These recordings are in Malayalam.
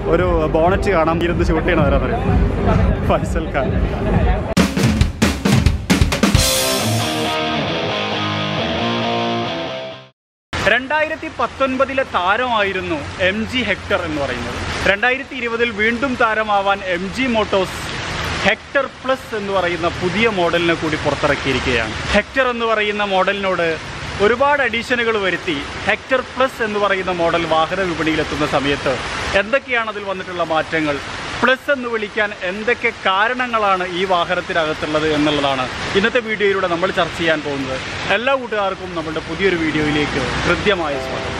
ഒരു ബോണറ്റ് കാണാം ഇരുന്ന് ഷൂട്ട് ചെയ്യണവരാന്നറിയാം ഫൈസൽ ഖാൻ രണ്ടായിരത്തി പത്തൊൻപതിലെ താരമായിരുന്നു എം ജി ഹെക്ടർ എന്ന് പറയുന്നത് രണ്ടായിരത്തി ഇരുപതിൽ വീണ്ടും താരമാവാൻ M G Motors Hector Plus എന്ന് പറയുന്ന പുതിയ മോഡലിനെ കൂടി പുറത്തിറക്കിയിരിക്കുകയാണ് ഹെക്ടർ എന്ന് പറയുന്ന മോഡലിനോട് ഒരുപാട് അഡീഷനുകൾ വരുത്തി ഹെക്ടർ പ്ലസ് എന്ന് പറയുന്ന മോഡൽ വാഹന വിപണിയിലെത്തുന്ന സമയത്ത് എന്തൊക്കെയാണ് അതിൽ വന്നിട്ടുള്ള മാറ്റങ്ങൾ പ്ലസ് എന്ന് വിളിക്കാൻ എന്തൊക്കെ കാരണങ്ങളാണ് ഈ വാഹനത്തിനകത്തുള്ളത് എന്നുള്ളതാണ് ഇന്നത്തെ വീഡിയോയിലൂടെ നമ്മൾ ചർച്ച ചെയ്യാൻ പോകുന്നത് എല്ലാ കൂട്ടുകാർക്കും നമ്മുടെ പുതിയൊരു വീഡിയോയിലേക്ക് കൃത്യമായ സ്വാഗതം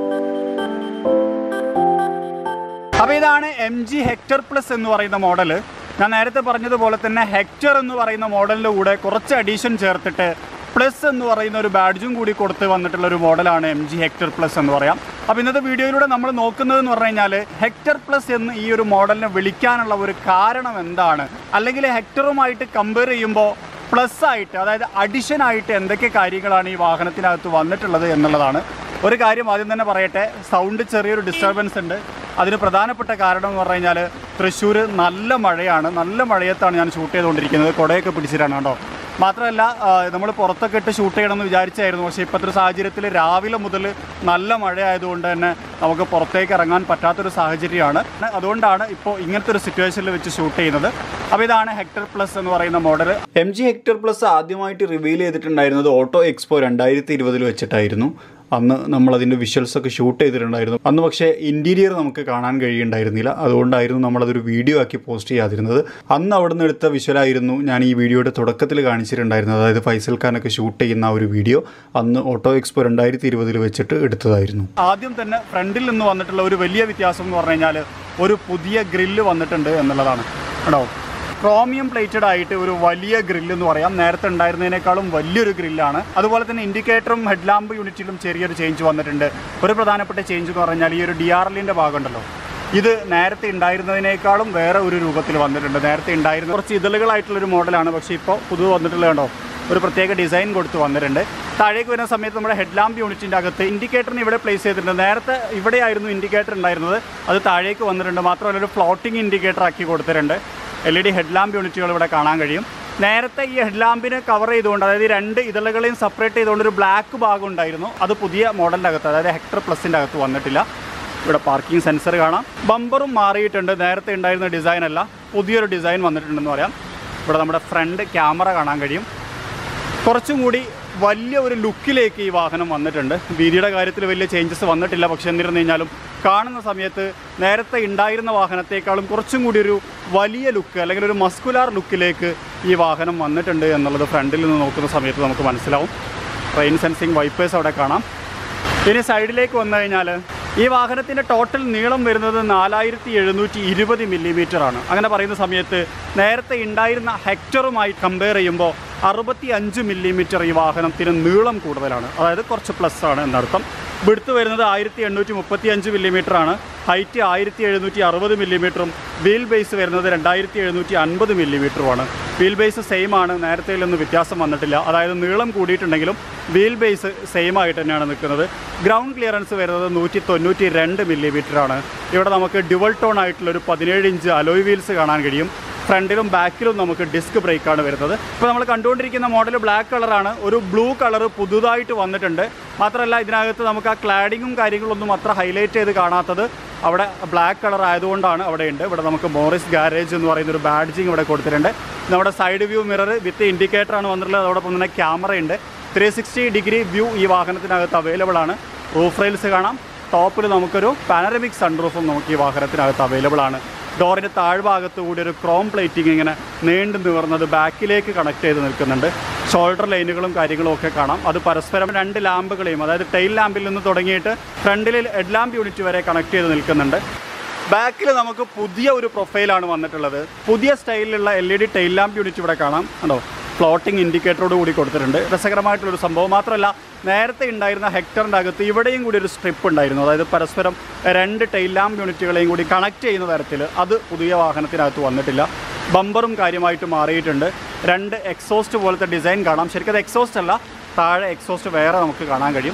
അപ്പോൾ ഇതാണ് എം ജി ഹെക്ടർ പ്ലസ് എന്ന് പറയുന്ന മോഡൽ ഞാൻ നേരത്തെ പറഞ്ഞതുപോലെ തന്നെ ഹെക്ടർ എന്ന് പറയുന്ന മോഡലിൻ്റെ കൂടെ കുറച്ച് അഡീഷൻ ചേർത്തിട്ട് പ്ലസ് എന്ന് പറയുന്ന ഒരു ബാഡ്ജും കൂടി കൊടുത്ത് വന്നിട്ടുള്ള ഒരു മോഡലാണ് എം ജി ഹെക്ടർ പ്ലസ് എന്ന് പറയാം അപ്പോൾ ഇന്നത്തെ വീഡിയോയിലൂടെ നമ്മൾ നോക്കുന്നത് എന്ന് പറഞ്ഞു കഴിഞ്ഞാൽ ഹെക്ടർ പ്ലസ് എന്ന് ഈ ഒരു മോഡലിനെ വിളിക്കാനുള്ള ഒരു കാരണം എന്താണ് അല്ലെങ്കിൽ ഹെക്ടറുമായിട്ട് കമ്പയർ ചെയ്യുമ്പോൾ പ്ലസ് ആയിട്ട് അതായത് അഡിഷൻ ആയിട്ട് എന്തൊക്കെ കാര്യങ്ങളാണ് ഈ വാഹനത്തിനകത്ത് വന്നിട്ടുള്ളത് എന്നുള്ളതാണ് ഒരു കാര്യം ആദ്യം തന്നെ പറയട്ടെ സൗണ്ട് ചെറിയൊരു ഡിസ്റ്റർബൻസ് ഉണ്ട് അതിന് പ്രധാനപ്പെട്ട കാരണം എന്ന് പറഞ്ഞു കഴിഞ്ഞാൽ തൃശ്ശൂർ നല്ല മഴയാണ് നല്ല മഴയത്താണ് ഞാൻ ഷൂട്ട് ചെയ്തുകൊണ്ടിരിക്കുന്നത് കുടയൊക്കെ പിടിച്ചിട്ടാണ് കേട്ടോ മാത്രമല്ല നമ്മൾ പുറത്തൊക്കെ ഇട്ട് ഷൂട്ട് ചെയ്യണമെന്ന് വിചാരിച്ചായിരുന്നു പക്ഷേ ഇപ്പോഴത്തെ ഒരു സാഹചര്യത്തിൽ രാവിലെ മുതൽ നല്ല മഴ ആയതുകൊണ്ട് തന്നെ നമുക്ക് പുറത്തേക്ക് ഇറങ്ങാൻ പറ്റാത്തൊരു സാഹചര്യമാണ് അതുകൊണ്ടാണ് ഇപ്പോൾ ഇങ്ങനത്തെ ഒരു സിറ്റുവേഷനിൽ വെച്ച് ഷൂട്ട് ചെയ്യുന്നത് അപ്പോൾ ഇതാണ് ഹെക്ടർ പ്ലസ് എന്ന് പറയുന്ന model M G Hector Plus ആദ്യമായിട്ട് റിവീൽ ചെയ്തിട്ടുണ്ടായിരുന്നത് ഓട്ടോ എക്സ്പോ രണ്ടായിരത്തി ഇരുപതിൽ വെച്ചിട്ടായിരുന്നു അന്ന് നമ്മൾ അതിൻ്റെ വിഷ്വൽസ് ഒക്കെ ഷൂട്ട് ചെയ്തിട്ടുണ്ടായിരുന്നു അന്ന് പക്ഷേ ഇൻറ്റീരിയർ നമുക്ക് കാണാൻ കഴിയുണ്ടായിരുന്നില്ല അതുകൊണ്ടായിരുന്നു നമ്മളതൊരു വീഡിയോ ആക്കി പോസ്റ്റ് ചെയ്യാതിരുന്നത് അന്ന് അവിടുന്ന് എടുത്ത വിഷ്വലായിരുന്നു ഞാൻ ഈ വീഡിയോയുടെ തുടക്കത്തിൽ കാണിച്ചിട്ടുണ്ടായിരുന്നത് അതായത് ഫൈസൽ ഖാനൊക്കെ ഷൂട്ട് ചെയ്യുന്ന ആ ഒരു വീഡിയോ അന്ന് ഓട്ടോ എക്സ്പോ രണ്ടായിരത്തി ഇരുപതിൽ വെച്ചിട്ട് എടുത്തതായിരുന്നു ആദ്യം തന്നെ ഫ്രണ്ടിൽ നിന്ന് വന്നിട്ടുള്ള ഒരു വലിയ വ്യത്യാസം എന്ന് പറഞ്ഞു കഴിഞ്ഞാൽ ഒരു പുതിയ ഗ്രില്ല് വന്നിട്ടുണ്ട് എന്നുള്ളതാണ് കേട്ടോ ക്രോമിയം പ്ലേറ്റഡ് ആയിട്ട് ഒരു വലിയ ഗ്രില്ല് എന്ന് പറയാം നേരത്തെ ഉണ്ടായിരുന്നതിനേക്കാളും വലിയൊരു ഗ്രില്ലാണ് അതുപോലെ തന്നെ ഇൻഡിക്കേറ്ററും ഹെഡ്ലാമ്പ് യൂണിറ്റിലും ചെറിയൊരു ചേഞ്ച് വന്നിട്ടുണ്ട് ഒരു പ്രധാനപ്പെട്ട ചേഞ്ച് എന്ന് പറഞ്ഞാൽ ഈ ഒരു ഡി ആർ എല്ലിൻ്റെ ഭാഗമുണ്ടല്ലോ ഇത് നേരത്തെ ഉണ്ടായിരുന്നതിനേക്കാളും വേറെ ഒരു രൂപത്തിൽ വന്നിട്ടുണ്ട് നേരത്തെ ഉണ്ടായിരുന്ന കുറച്ച് ഇതളുകളായിട്ടുള്ളൊരു മോഡലാണ് പക്ഷേ ഇപ്പോൾ പുതു വന്നിട്ടുള്ളത് കണ്ടോ ഒരു പ്രത്യേക ഡിസൈൻ കൊടുത്ത് വന്നിട്ടുണ്ട് താഴേക്ക് വരുന്ന സമയത്ത് നമ്മുടെ ഹെഡ്ലാമ്പ് യൂണിറ്റിൻ്റെ അകത്ത് ഇൻഡിക്കേറ്ററിന് ഇവിടെ പ്ലേസ് ചെയ്തിട്ടുണ്ട് നേരത്തെ ഇവിടെയായിരുന്നു ഇൻഡിക്കേറ്റർ ഉണ്ടായിരുന്നത് അത് താഴേക്ക് വന്നിട്ടുണ്ട് മാത്രമല്ല ഒരു ഫ്ലോട്ടിംഗ് ഇൻഡിക്കേറ്റർ ആക്കി കൊടുത്തിട്ടുണ്ട് എൽ ഇ ഡി ഹെഡ്ലാമ്പ് യൂണിറ്റുകൾ ഇവിടെ കാണാൻ കഴിയും നേരത്തെ ഈ ഹെഡ്ലാമ്പിനെ കവർ ചെയ്തുകൊണ്ട് അതായത് ഈ രണ്ട് ഇതളുകളെയും സെപ്പറേറ്റ് ചെയ്തുകൊണ്ട് ഒരു ബ്ലാക്ക് ഭാഗം ഉണ്ടായിരുന്നു അത് പുതിയ മോഡലിൻ്റെ അകത്ത് അതായത് ഹെക്ടർ പ്ലസിൻ്റെ അകത്ത് വന്നിട്ടില്ല ഇവിടെ പാർക്കിംഗ് സെൻസർ കാണാം ബമ്പറും മാറിയിട്ടുണ്ട് നേരത്തെ ഉണ്ടായിരുന്ന ഡിസൈൻ അല്ല പുതിയൊരു ഡിസൈൻ വന്നിട്ടുണ്ടെന്ന് പറയാം ഇവിടെ നമ്മുടെ ഫ്രണ്ട് ക്യാമറ കാണാൻ കഴിയും കുറച്ചും കൂടി വലിയ ഒരു ലുക്കിലേക്ക് ഈ വാഹനം വന്നിട്ടുണ്ട് വീതിയുടെ കാര്യത്തിൽ വലിയ ചേഞ്ചസ് വന്നിട്ടില്ല പക്ഷെ എന്നിരുന്നു കഴിഞ്ഞാലും കാണുന്ന സമയത്ത് നേരത്തെ ഉണ്ടായിരുന്ന വാഹനത്തെക്കാളും കുറച്ചും കൂടി ഒരു വലിയ ലുക്ക് അല്ലെങ്കിൽ ഒരു മസ്കുലാർ ലുക്കിലേക്ക് ഈ വാഹനം വന്നിട്ടുണ്ട് എന്നുള്ളത് ഫ്രണ്ടിൽ നിന്ന് നോക്കുന്ന സമയത്ത് നമുക്ക് മനസ്സിലാവും റെയിൻ സെൻസിങ് വൈപ്പേഴ്സ് അവിടെ കാണാം ഇനി സൈഡിലേക്ക് വന്നു കഴിഞ്ഞാൽ ഈ വാഹനത്തിൻ്റെ ടോട്ടൽ നീളം വരുന്നത് നാലായിരത്തി എഴുന്നൂറ്റി ഇരുപത് മില്ലിമീറ്റർ ആണ് അങ്ങനെ പറയുന്ന സമയത്ത് നേരത്തെ ഉണ്ടായിരുന്ന ഹെക്ടറുമായി കമ്പയർ ചെയ്യുമ്പോൾ അറുപത്തി അഞ്ച് മില്ലിമീറ്റർ ഈ വാഹനത്തിന് നീളം കൂടുതലാണ് അതായത് കുറച്ച് പ്ലസ് ആണ് എന്നർത്ഥം വിടുത്ത് വരുന്നത് ആയിരത്തി എണ്ണൂറ്റി മുപ്പത്തി അഞ്ച് മില്ലിമീറ്റർ ആണ് ഹൈറ്റ് ആയിരത്തി എഴുന്നൂറ്റി അറുപത് മില്ലിമീറ്ററും വീൽ ബേസ് വരുന്നത് രണ്ടായിരത്തി എഴുന്നൂറ്റി അൻപത് മില്ലിമീറ്ററുമാണ് വീൽ ബേസ് സെയിം ആണ് നേരത്തേലൊന്നും വ്യത്യാസം വന്നിട്ടില്ല അതായത് നീളം കൂടിയിട്ടുണ്ടെങ്കിലും വീൽ ബേസ് സെയിം ആയിട്ട് തന്നെയാണ് നിൽക്കുന്നത് ഗ്രൗണ്ട് ക്ലിയറൻസ് വരുന്നത് നൂറ്റി തൊണ്ണൂറ്റി രണ്ട് മില്ലിമീറ്റർ ആണ് ഇവിടെ നമുക്ക് ഡുവൽ ടോൺ ആയിട്ടുള്ള ഒരു പതിനേഴ് ഇഞ്ച് അലോയ് വീൽസ് കാണാൻ കഴിയും ഫ്രണ്ടിലും ബാക്കിലും നമുക്ക് ഡിസ്ക് ബ്രേക്കാണ് വരുന്നത് ഇപ്പോൾ നമ്മൾ കണ്ടുകൊണ്ടിരിക്കുന്ന മോഡൽ ബ്ലാക്ക് കളറാണ് ഒരു ബ്ലൂ കളർ പുതുതായിട്ട് വന്നിട്ടുണ്ട് മാത്രമല്ല ഇതിനകത്ത് നമുക്ക് ആ ക്ലാഡിങ്ങും കാര്യങ്ങളൊന്നും അത്ര ഹൈലൈറ്റ് ചെയ്ത് കാണാത്തത് അവിടെ ബ്ലാക്ക് കളർ ആയതുകൊണ്ടാണ് അവിടെ ഉണ്ട് ഇവിടെ നമുക്ക് മോറിസ് ഗാരേജ് എന്ന് പറയുന്ന ഒരു ബാഡ്ജിങ് ഇവിടെ കൊടുത്തിട്ടുണ്ട് നമ്മുടെ side view mirror with indicator ആണ് വന്നിട്ടുള്ളത് അതോടൊപ്പം തന്നെ ക്യാമറ ഉണ്ട് ത്രീ സിക്സ്റ്റി ഡിഗ്രി വ്യൂ ഈ വാഹനത്തിനകത്ത് അവൈലബിൾ ആണ് റൂഫ് റെയിൽസ് കാണാം ടോപ്പിൽ നമുക്കൊരു പാനറമിക് സൺറൂഫും നമുക്ക് ഈ വാഹനത്തിനകത്ത് അവൈലബിൾ ആണ് ഡോറിൻ്റെ താഴ്ഭാഗത്ത് കൂടി ഒരു ക്രോം പ്ലേറ്റിംഗ് ഇങ്ങനെ നീണ്ടു നിവർന്നത് ബാക്കിലേക്ക് കണക്ട് ചെയ്ത് നിൽക്കുന്നുണ്ട് ഷോൾഡർ ലൈനുകളും കാര്യങ്ങളും ഒക്കെ കാണാം അത് പരസ്പരം രണ്ട് ലാമ്പുകളെയും അതായത് ടെയിൽ ലാമ്പിൽ നിന്ന് തുടങ്ങിയിട്ട് ഫ്രണ്ടിൽ ഹെഡ് ലാമ്പ് യൂണിറ്റ് വരെ കണക്ട് ചെയ്ത് നിൽക്കുന്നുണ്ട് ബാക്കിൽ നമുക്ക് പുതിയ ഒരു പ്രൊഫൈലാണ് വന്നിട്ടുള്ളത് പുതിയ സ്റ്റൈലിലുള്ള L E D tail lamp unit ഇവിടെ കാണാം കണ്ടോ ഫ്ലോട്ടിംഗ് ഇൻഡിക്കേറ്ററോട് കൂടി കൊടുത്തിട്ടുണ്ട് രസകരമായിട്ടുള്ളൊരു സംഭവം മാത്രമല്ല നേരത്തെ ഉണ്ടായിരുന്ന ഹെക്ടറിൻ്റെ അകത്ത് ഇവിടെയും കൂടി ഒരു സ്ട്രിപ്പ് ഉണ്ടായിരുന്നു അതായത് പരസ്പരം രണ്ട് ടെയിൽ ലാമ്പ് യൂണിറ്റുകളെയും കൂടി കണക്ട് ചെയ്യുന്ന തരത്തിൽ അത് പുതിയ വാഹനത്തിനകത്ത് വന്നിട്ടില്ല ബമ്പറും കാര്യമായിട്ട് മാറിയിട്ടുണ്ട് രണ്ട് എക്സോസ്റ്റ് പോലത്തെ ഡിസൈൻ കാണാം ശരിക്കും അത് എക്സോസ്റ്റ് അല്ല താഴെ എക്സോസ്റ്റ് വേറെ നമുക്ക് കാണാൻ കഴിയും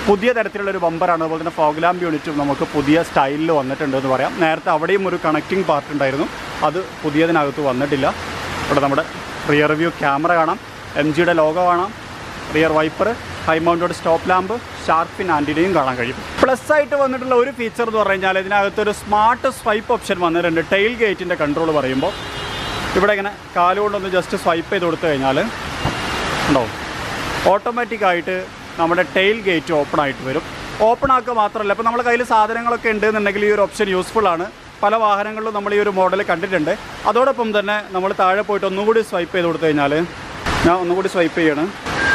പുതിയ തരത്തിലുള്ള ഒരു ബമ്പറാണ് അതുപോലെ തന്നെ ഫോഗ് ലാമ്പ് യൂണിറ്റും നമുക്ക് പുതിയ സ്റ്റൈലിൽ വന്നിട്ടുണ്ട് എന്ന് പറയാം നേരത്തെ അവിടെയും ഒരു കണക്റ്റിംഗ് പാർട്ട് ഉണ്ടായിരുന്നു അത് പുതിയതിനകത്ത് വന്നിട്ടില്ല ഇവിടെ നമ്മുടെ റിയർ വ്യൂ ക്യാമറ കാണാം എം ജിയുടെ ലോഗോ കാണാം rear wiper high mounted stop lamp shark fin ആൻറ്റിനെയും കാണാൻ കഴിയും പ്ലസ് ആയിട്ട് വന്നിട്ടുള്ള ഒരു ഫീച്ചർ എന്ന് പറഞ്ഞു കഴിഞ്ഞാൽ ഇതിനകത്തൊരു സ്മാർട്ട് സ്വൈപ്പ് ഓപ്ഷൻ വന്നിട്ടുണ്ട് ടെയിൽ ഗേറ്റിൻ്റെ കൺട്രോൾ പറയുമ്പോൾ ഇവിടെ ഇങ്ങനെ കാലുകൊണ്ടൊന്ന് ജസ്റ്റ് സ്വൈപ്പ് ചെയ്ത് കൊടുത്തു കഴിഞ്ഞാൽ ഉണ്ടാവും ഓട്ടോമാറ്റിക്കായിട്ട് നമ്മുടെ ടെയിൽ ഗേറ്റ് ഓപ്പൺ ആയിട്ട് വരും ഓപ്പൺ ആക്കുക മാത്രമല്ല ഇപ്പോൾ നമ്മുടെ കയ്യിൽ സാധനങ്ങളൊക്കെ ഉണ്ടെന്നുണ്ടെങ്കിൽ ഈ ഒരു ഓപ്ഷൻ യൂസ്ഫുൾ ആണ് പല വാഹനങ്ങളിലും നമ്മൾ ഈ ഒരു മോഡൽ കണ്ടിട്ടുണ്ട് അതോടൊപ്പം തന്നെ നമ്മൾ താഴെ പോയിട്ട് ഒന്നുകൂടി സ്വൈപ്പ് ചെയ്ത് കൊടുത്തു കഴിഞ്ഞാൽ ഞാൻ ഒന്നുകൂടി സ്വൈപ്പ് ചെയ്യണം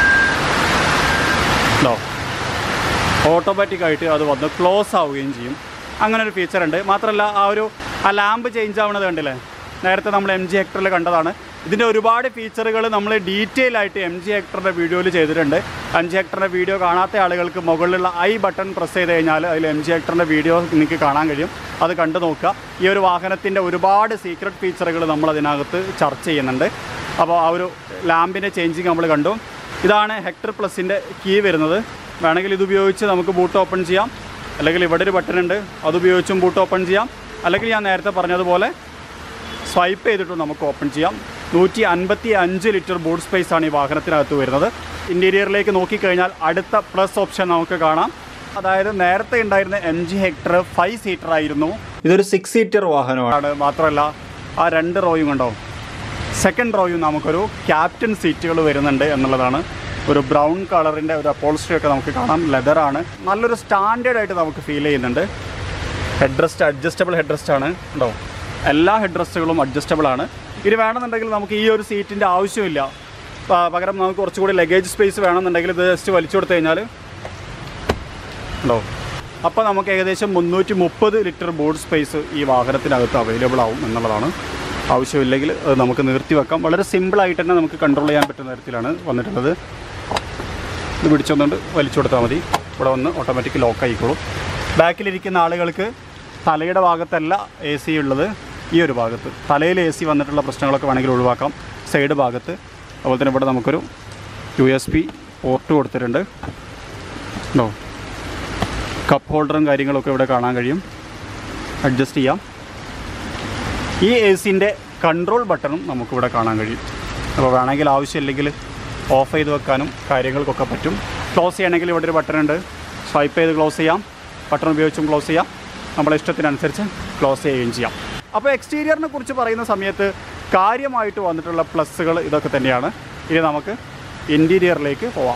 ഉണ്ടോ ഓട്ടോമാറ്റിക്കായിട്ട് അത് വന്ന് ക്ലോസ് ആവുകയും ചെയ്യും അങ്ങനെ ഒരു ഫീച്ചർ ഉണ്ട് മാത്രമല്ല ആ ഒരു ആ ലാമ്പ് ചേഞ്ച് ആവുന്നത് കണ്ടില്ലേ നേരത്തെ നമ്മൾ എം ജി ഹെക്ടറിൽ കണ്ടതാണ് ഇതിൻ്റെ ഒരുപാട് ഫീച്ചറുകൾ നമ്മൾ ഡീറ്റെയിൽ ആയിട്ട് എം ജി ഹെക്ടറിൻ്റെ വീഡിയോയിൽ ചെയ്തിട്ടുണ്ട് എം ജി ഹെക്ടറിൻ്റെ വീഡിയോ കാണാത്ത ആളുകൾക്ക് മുകളിലുള്ള ഐ ബട്ടൺ പ്രസ് ചെയ്ത് കഴിഞ്ഞാൽ അതിൽ എം ജി ഹെക്ടറിൻ്റെ വീഡിയോ നിങ്ങൾക്ക് കാണാൻ കഴിയും അത് കണ്ടു നോക്കുക ഈ ഒരു വാഹനത്തിൻ്റെ ഒരുപാട് സീക്രട്ട് ഫീച്ചറുകൾ നമ്മൾ അതിനകത്ത് ചർച്ച ചെയ്യുന്നുണ്ട് അപ്പോൾ ആ ഒരു ലാമ്പിൻ്റെ ചേഞ്ചിങ് നമ്മൾ കണ്ടു ഇതാണ് ഹെക്ടർ പ്ലസിൻ്റെ കീ വരുന്നത് വേണമെങ്കിൽ ഇത് ഉപയോഗിച്ച് നമുക്ക് ബൂട്ട് ഓപ്പൺ ചെയ്യാം അല്ലെങ്കിൽ ഇവിടെ ഒരു ബട്ടൺ ഉണ്ട് അതുപയോഗിച്ചും ബൂട്ട് ഓപ്പൺ ചെയ്യാം അല്ലെങ്കിൽ ഞാൻ നേരത്തെ പറഞ്ഞതുപോലെ സ്വൈപ്പ് ചെയ്തിട്ടും നമുക്ക് ഓപ്പൺ ചെയ്യാം നൂറ്റി അൻപത്തി അഞ്ച് ലിറ്റർ ബൂട്ട് സ്പേസ് ആണ് ഈ വാഹനത്തിനകത്ത് വരുന്നത് ഇൻറ്റീരിയറിലേക്ക് നോക്കിക്കഴിഞ്ഞാൽ അടുത്ത പ്ലസ് ഓപ്ഷൻ നമുക്ക് കാണാം അതായത് നേരത്തെ ഉണ്ടായിരുന്ന M G Hector five seater ആയിരുന്നു ഇതൊരു സിക്സ് സീറ്റർ വാഹനമാണ് മാത്രമല്ല ആ രണ്ട് റോയും കണ്ടോ സെക്കൻഡ് റോയും നമുക്കൊരു ക്യാപ്റ്റൻ സീറ്റുകൾ വരുന്നുണ്ട് എന്നുള്ളതാണ് ഒരു ബ്രൗൺ കളറിൻ്റെ ഒരു അപ്പോൾസ്ട്രി ഒക്കെ നമുക്ക് കാണാം ലെതറാണ് നല്ലൊരു സ്റ്റാൻഡേർഡ് ആയിട്ട് നമുക്ക് ഫീൽ ചെയ്യുന്നുണ്ട് head rest adjustable head rest ആണ് ഉണ്ടോ എല്ലാ ഹെഡ് റെസ്റ്റുകളും അഡ്ജസ്റ്റബിൾ ആണ് ഇത് വേണമെന്നുണ്ടെങ്കിൽ നമുക്ക് ഈ ഒരു സീറ്റിൻ്റെ ആവശ്യമില്ല പ- പകരം നമുക്ക് കുറച്ചുകൂടി ലഗേജ് സ്പേസ് വേണമെന്നുണ്ടെങ്കിൽ ഇത് ജസ്റ്റ് വലിച്ചു കൊടുത്തു കഴിഞ്ഞാൽ ഉണ്ടോ അപ്പോൾ നമുക്ക് ഏകദേശം മുന്നൂറ്റി മുപ്പത് ലിറ്റർ ബോർഡ് സ്പേസ് ഈ വാഹനത്തിനകത്ത് അവൈലബിൾ ആവും എന്നുള്ളതാണ് ആവശ്യമില്ലെങ്കിൽ അത് നമുക്ക് നിർത്തി വെക്കാം വളരെ സിമ്പിളായിട്ട് തന്നെ നമുക്ക് കൺട്രോൾ ചെയ്യാൻ പറ്റുന്ന തരത്തിലാണ് വന്നിട്ടുള്ളത് ഇത് പിടിച്ചൊന്നുകൊണ്ട് വലിച്ചു കൊടുത്താൽ മതി ഇവിടെ വന്ന് ഓട്ടോമാറ്റിക് ലോക്ക് ആയിക്കോളും ബാക്കിലിരിക്കുന്ന ആളുകൾക്ക് തലയുടെ ഭാഗത്തല്ല എ സി ഉള്ളത് ഈ ഒരു ഭാഗത്ത് തലയിൽ എ സി വന്നിട്ടുള്ള പ്രശ്നങ്ങളൊക്കെ വേണമെങ്കിൽ ഒഴിവാക്കാം സൈഡ് ഭാഗത്ത് അതുപോലെ തന്നെ ഇവിടെ നമുക്കൊരു യു എസ് പി പോർട്ട് കൊടുത്തിട്ടുണ്ട് ഉണ്ടോ കപ്പ് ഹോൾഡറും കാര്യങ്ങളൊക്കെ ഇവിടെ കാണാൻ കഴിയും അഡ്ജസ്റ്റ് ചെയ്യാം ഈ എ സിൻ്റെ കൺട്രോൾ ബട്ടണും നമുക്കിവിടെ കാണാൻ കഴിയും അപ്പോൾ വേണമെങ്കിൽ ആവശ്യമില്ലെങ്കിൽ ഓഫ് ചെയ്ത് വെക്കാനും കാര്യങ്ങൾക്കൊക്കെ പറ്റും ക്ലോസ് ചെയ്യണമെങ്കിൽ ഇവിടെ ഒരു ബട്ടൺ ഉണ്ട് സ്വൈപ്പ് ചെയ്ത് ക്ലോസ് ചെയ്യാം ബട്ടൺ ഉപയോഗിച്ചും ക്ലോസ് ചെയ്യാം നമ്മളെ ഇഷ്ടത്തിനനുസരിച്ച് ക്ലോസ് ചെയ്യുകയും ചെയ്യാം അപ്പോൾ എക്സ്റ്റീരിയറിനെ കുറിച്ച് പറയുന്ന സമയത്ത് കാര്യമായിട്ട് വന്നിട്ടുള്ള പ്ലസ്സുകൾ ഇതൊക്കെ തന്നെയാണ് ഇനി നമുക്ക് ഇൻറ്റീരിയറിലേക്ക് പോവാം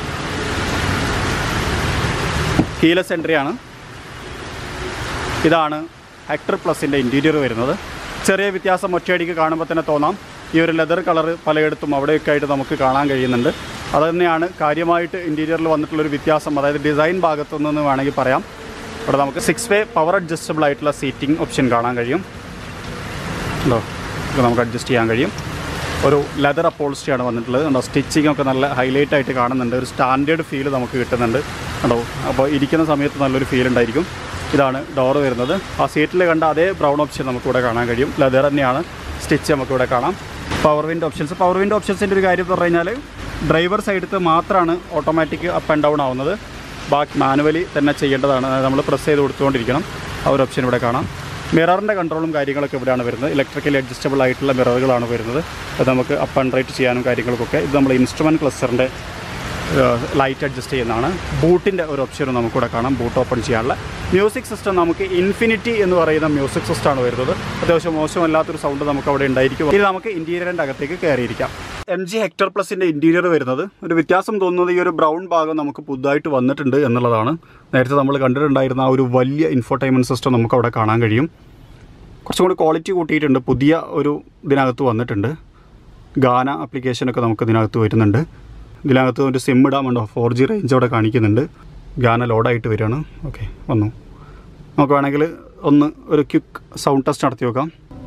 കീലസ് എൻട്രിയാണ് ഇതാണ് ഹെക്ടർ പ്ലസിൻ്റെ ഇൻറ്റീരിയർ വരുന്നത് ചെറിയ വ്യത്യാസം ഒറ്റയടിക്ക് കാണുമ്പോൾ തന്നെ തോന്നാം ഈ ഒരു ലെതർ കളർ പലയിടത്തും അവിടെയൊക്കെ ആയിട്ട് നമുക്ക് കാണാൻ കഴിയുന്നുണ്ട് അത് തന്നെയാണ് കാര്യമായിട്ട് ഇൻറ്റീരിയറിൽ വന്നിട്ടുള്ളൊരു വ്യത്യാസം അതായത് ഡിസൈൻ ഭാഗത്തു നിന്ന് വേണമെങ്കിൽ പറയാം ഇവിടെ നമുക്ക് സിക്സ് വേ പവർ അഡ്ജസ്റ്റബിൾ ആയിട്ടുള്ള സീറ്റിംഗ് ഓപ്ഷൻ കാണാൻ കഴിയും ഉണ്ടോ ഇത് നമുക്ക് അഡ്ജസ്റ്റ് ചെയ്യാൻ കഴിയും ഒരു ലെതർ അപ്പോൾസ്റ്റിയാണ് വന്നിട്ടുള്ളത് ഉണ്ടോ സ്റ്റിച്ചിങ് ഒക്കെ നല്ല ഹൈലൈറ്റ് ആയിട്ട് കാണുന്നുണ്ട് ഒരു സ്റ്റാൻഡേർഡ് ഫീൽ നമുക്ക് കിട്ടുന്നുണ്ട് ഉണ്ടോ അപ്പോൾ ഇരിക്കുന്ന സമയത്ത് നല്ലൊരു ഫീൽ ഉണ്ടായിരിക്കും ഇതാണ് ഡോർ വരുന്നത് ആ സീറ്റിൽ കണ്ട അതേ ബ്രൗൺ ഓപ്ഷൻ നമുക്കിവിടെ കാണാൻ കഴിയും ലെതർ തന്നെയാണ് സ്റ്റിച്ച് നമുക്കിവിടെ കാണാം power wind options power wind ഓപ്ഷൻസിൻ്റെ ഒരു കാര്യം എന്ന് പറഞ്ഞു കഴിഞ്ഞാൽ ഡ്രൈവർ സൈഡത്ത് മാത്രമാണ് ഓട്ടോമാറ്റിക് അപ്പ് ആൻഡ് ഡൗൺ ആവുന്നത് ബാക്കി മാനുവലി തന്നെ ചെയ്യേണ്ടതാണ് അതായത് നമ്മൾ പ്രസ് ചെയ്ത് കൊടുത്തുകൊണ്ടിരിക്കണം ആ ഒരു ഓപ്ഷൻ ഇവിടെ കാണാം മിററിൻ്റെ കൺട്രോളും കാര്യങ്ങളൊക്കെ ഇവിടെയാണ് വരുന്നത് ഇലക്ട്രിക്കലി അഡ്ജസ്റ്റബിൾ ആയിട്ടുള്ള മിററുകളാണ് വരുന്നത് അത് നമുക്ക് അപ്പ് ആൻഡ് റൈറ്റ് ചെയ്യാനും കാര്യങ്ങൾക്കൊക്കെ ഇത് നമ്മൾ ഇൻസ്ട്രുമെൻറ്റ് ക്ലസ്റ്ററിൻ്റെ ലൈറ്റ് അഡ്ജസ്റ്റ് ചെയ്യുന്നതാണ് ബൂട്ടിൻ്റെ ഒരു ഓപ്ഷനും നമുക്കിവിടെ കാണാം ബൂട്ട് ഓപ്പൺ ചെയ്യാനുള്ള മ്യൂസിക് സിസ്റ്റം നമുക്ക് ഇൻഫിനിറ്റി എന്ന് പറയുന്ന മ്യൂസിക് സിസ്റ്റമാണ് വരുന്നത് അത്യാവശ്യം മോശമല്ലാത്തൊരു സൗണ്ട് നമുക്ക് അവിടെ ഉണ്ടായിരിക്കും ഇത് നമുക്ക് ഇൻറ്റീരിയറിൻ്റെ അകത്തേക്ക് കയറിയിരിക്കാം എം ജി ഹെക്ടർ പ്ലസിൻ്റെ ഇൻറ്റീരിയർ വരുന്നത് ഒരു വ്യത്യാസം തോന്നുന്നത് ഈ ഒരു ബ്രൗൺ ഭാഗം നമുക്ക് പുതുതായിട്ട് വന്നിട്ടുണ്ട് എന്നുള്ളതാണ് നേരത്തെ നമ്മൾ കണ്ടിട്ടുണ്ടായിരുന്ന ആ ഒരു വലിയ ഇൻഫോർടൈൻമെൻറ്റ് സിസ്റ്റം നമുക്ക് അവിടെ കാണാൻ കഴിയും കുറച്ചും കൂടി ക്വാളിറ്റി കൂട്ടിയിട്ടുണ്ട് പുതിയ ഒരു ഇതിനകത്ത് വന്നിട്ടുണ്ട് ഗാന ആപ്ലിക്കേഷനൊക്കെ നമുക്ക് ഇതിനകത്ത് വരുന്നുണ്ട് ഇതിനകത്ത് ഒരു സിം ഇടാമുണ്ടോ ഫോർ ജി റേഞ്ച് അവിടെ കാണിക്കുന്നുണ്ട് ഗാന ലോഡായിട്ട് വരികയാണ് ഓക്കെ വന്നു നമുക്ക് വേണമെങ്കിൽ ഒന്ന് ഒരു ക്വിക്ക് സൗണ്ട് ടെസ്റ്റ് നടത്തി നോക്കാം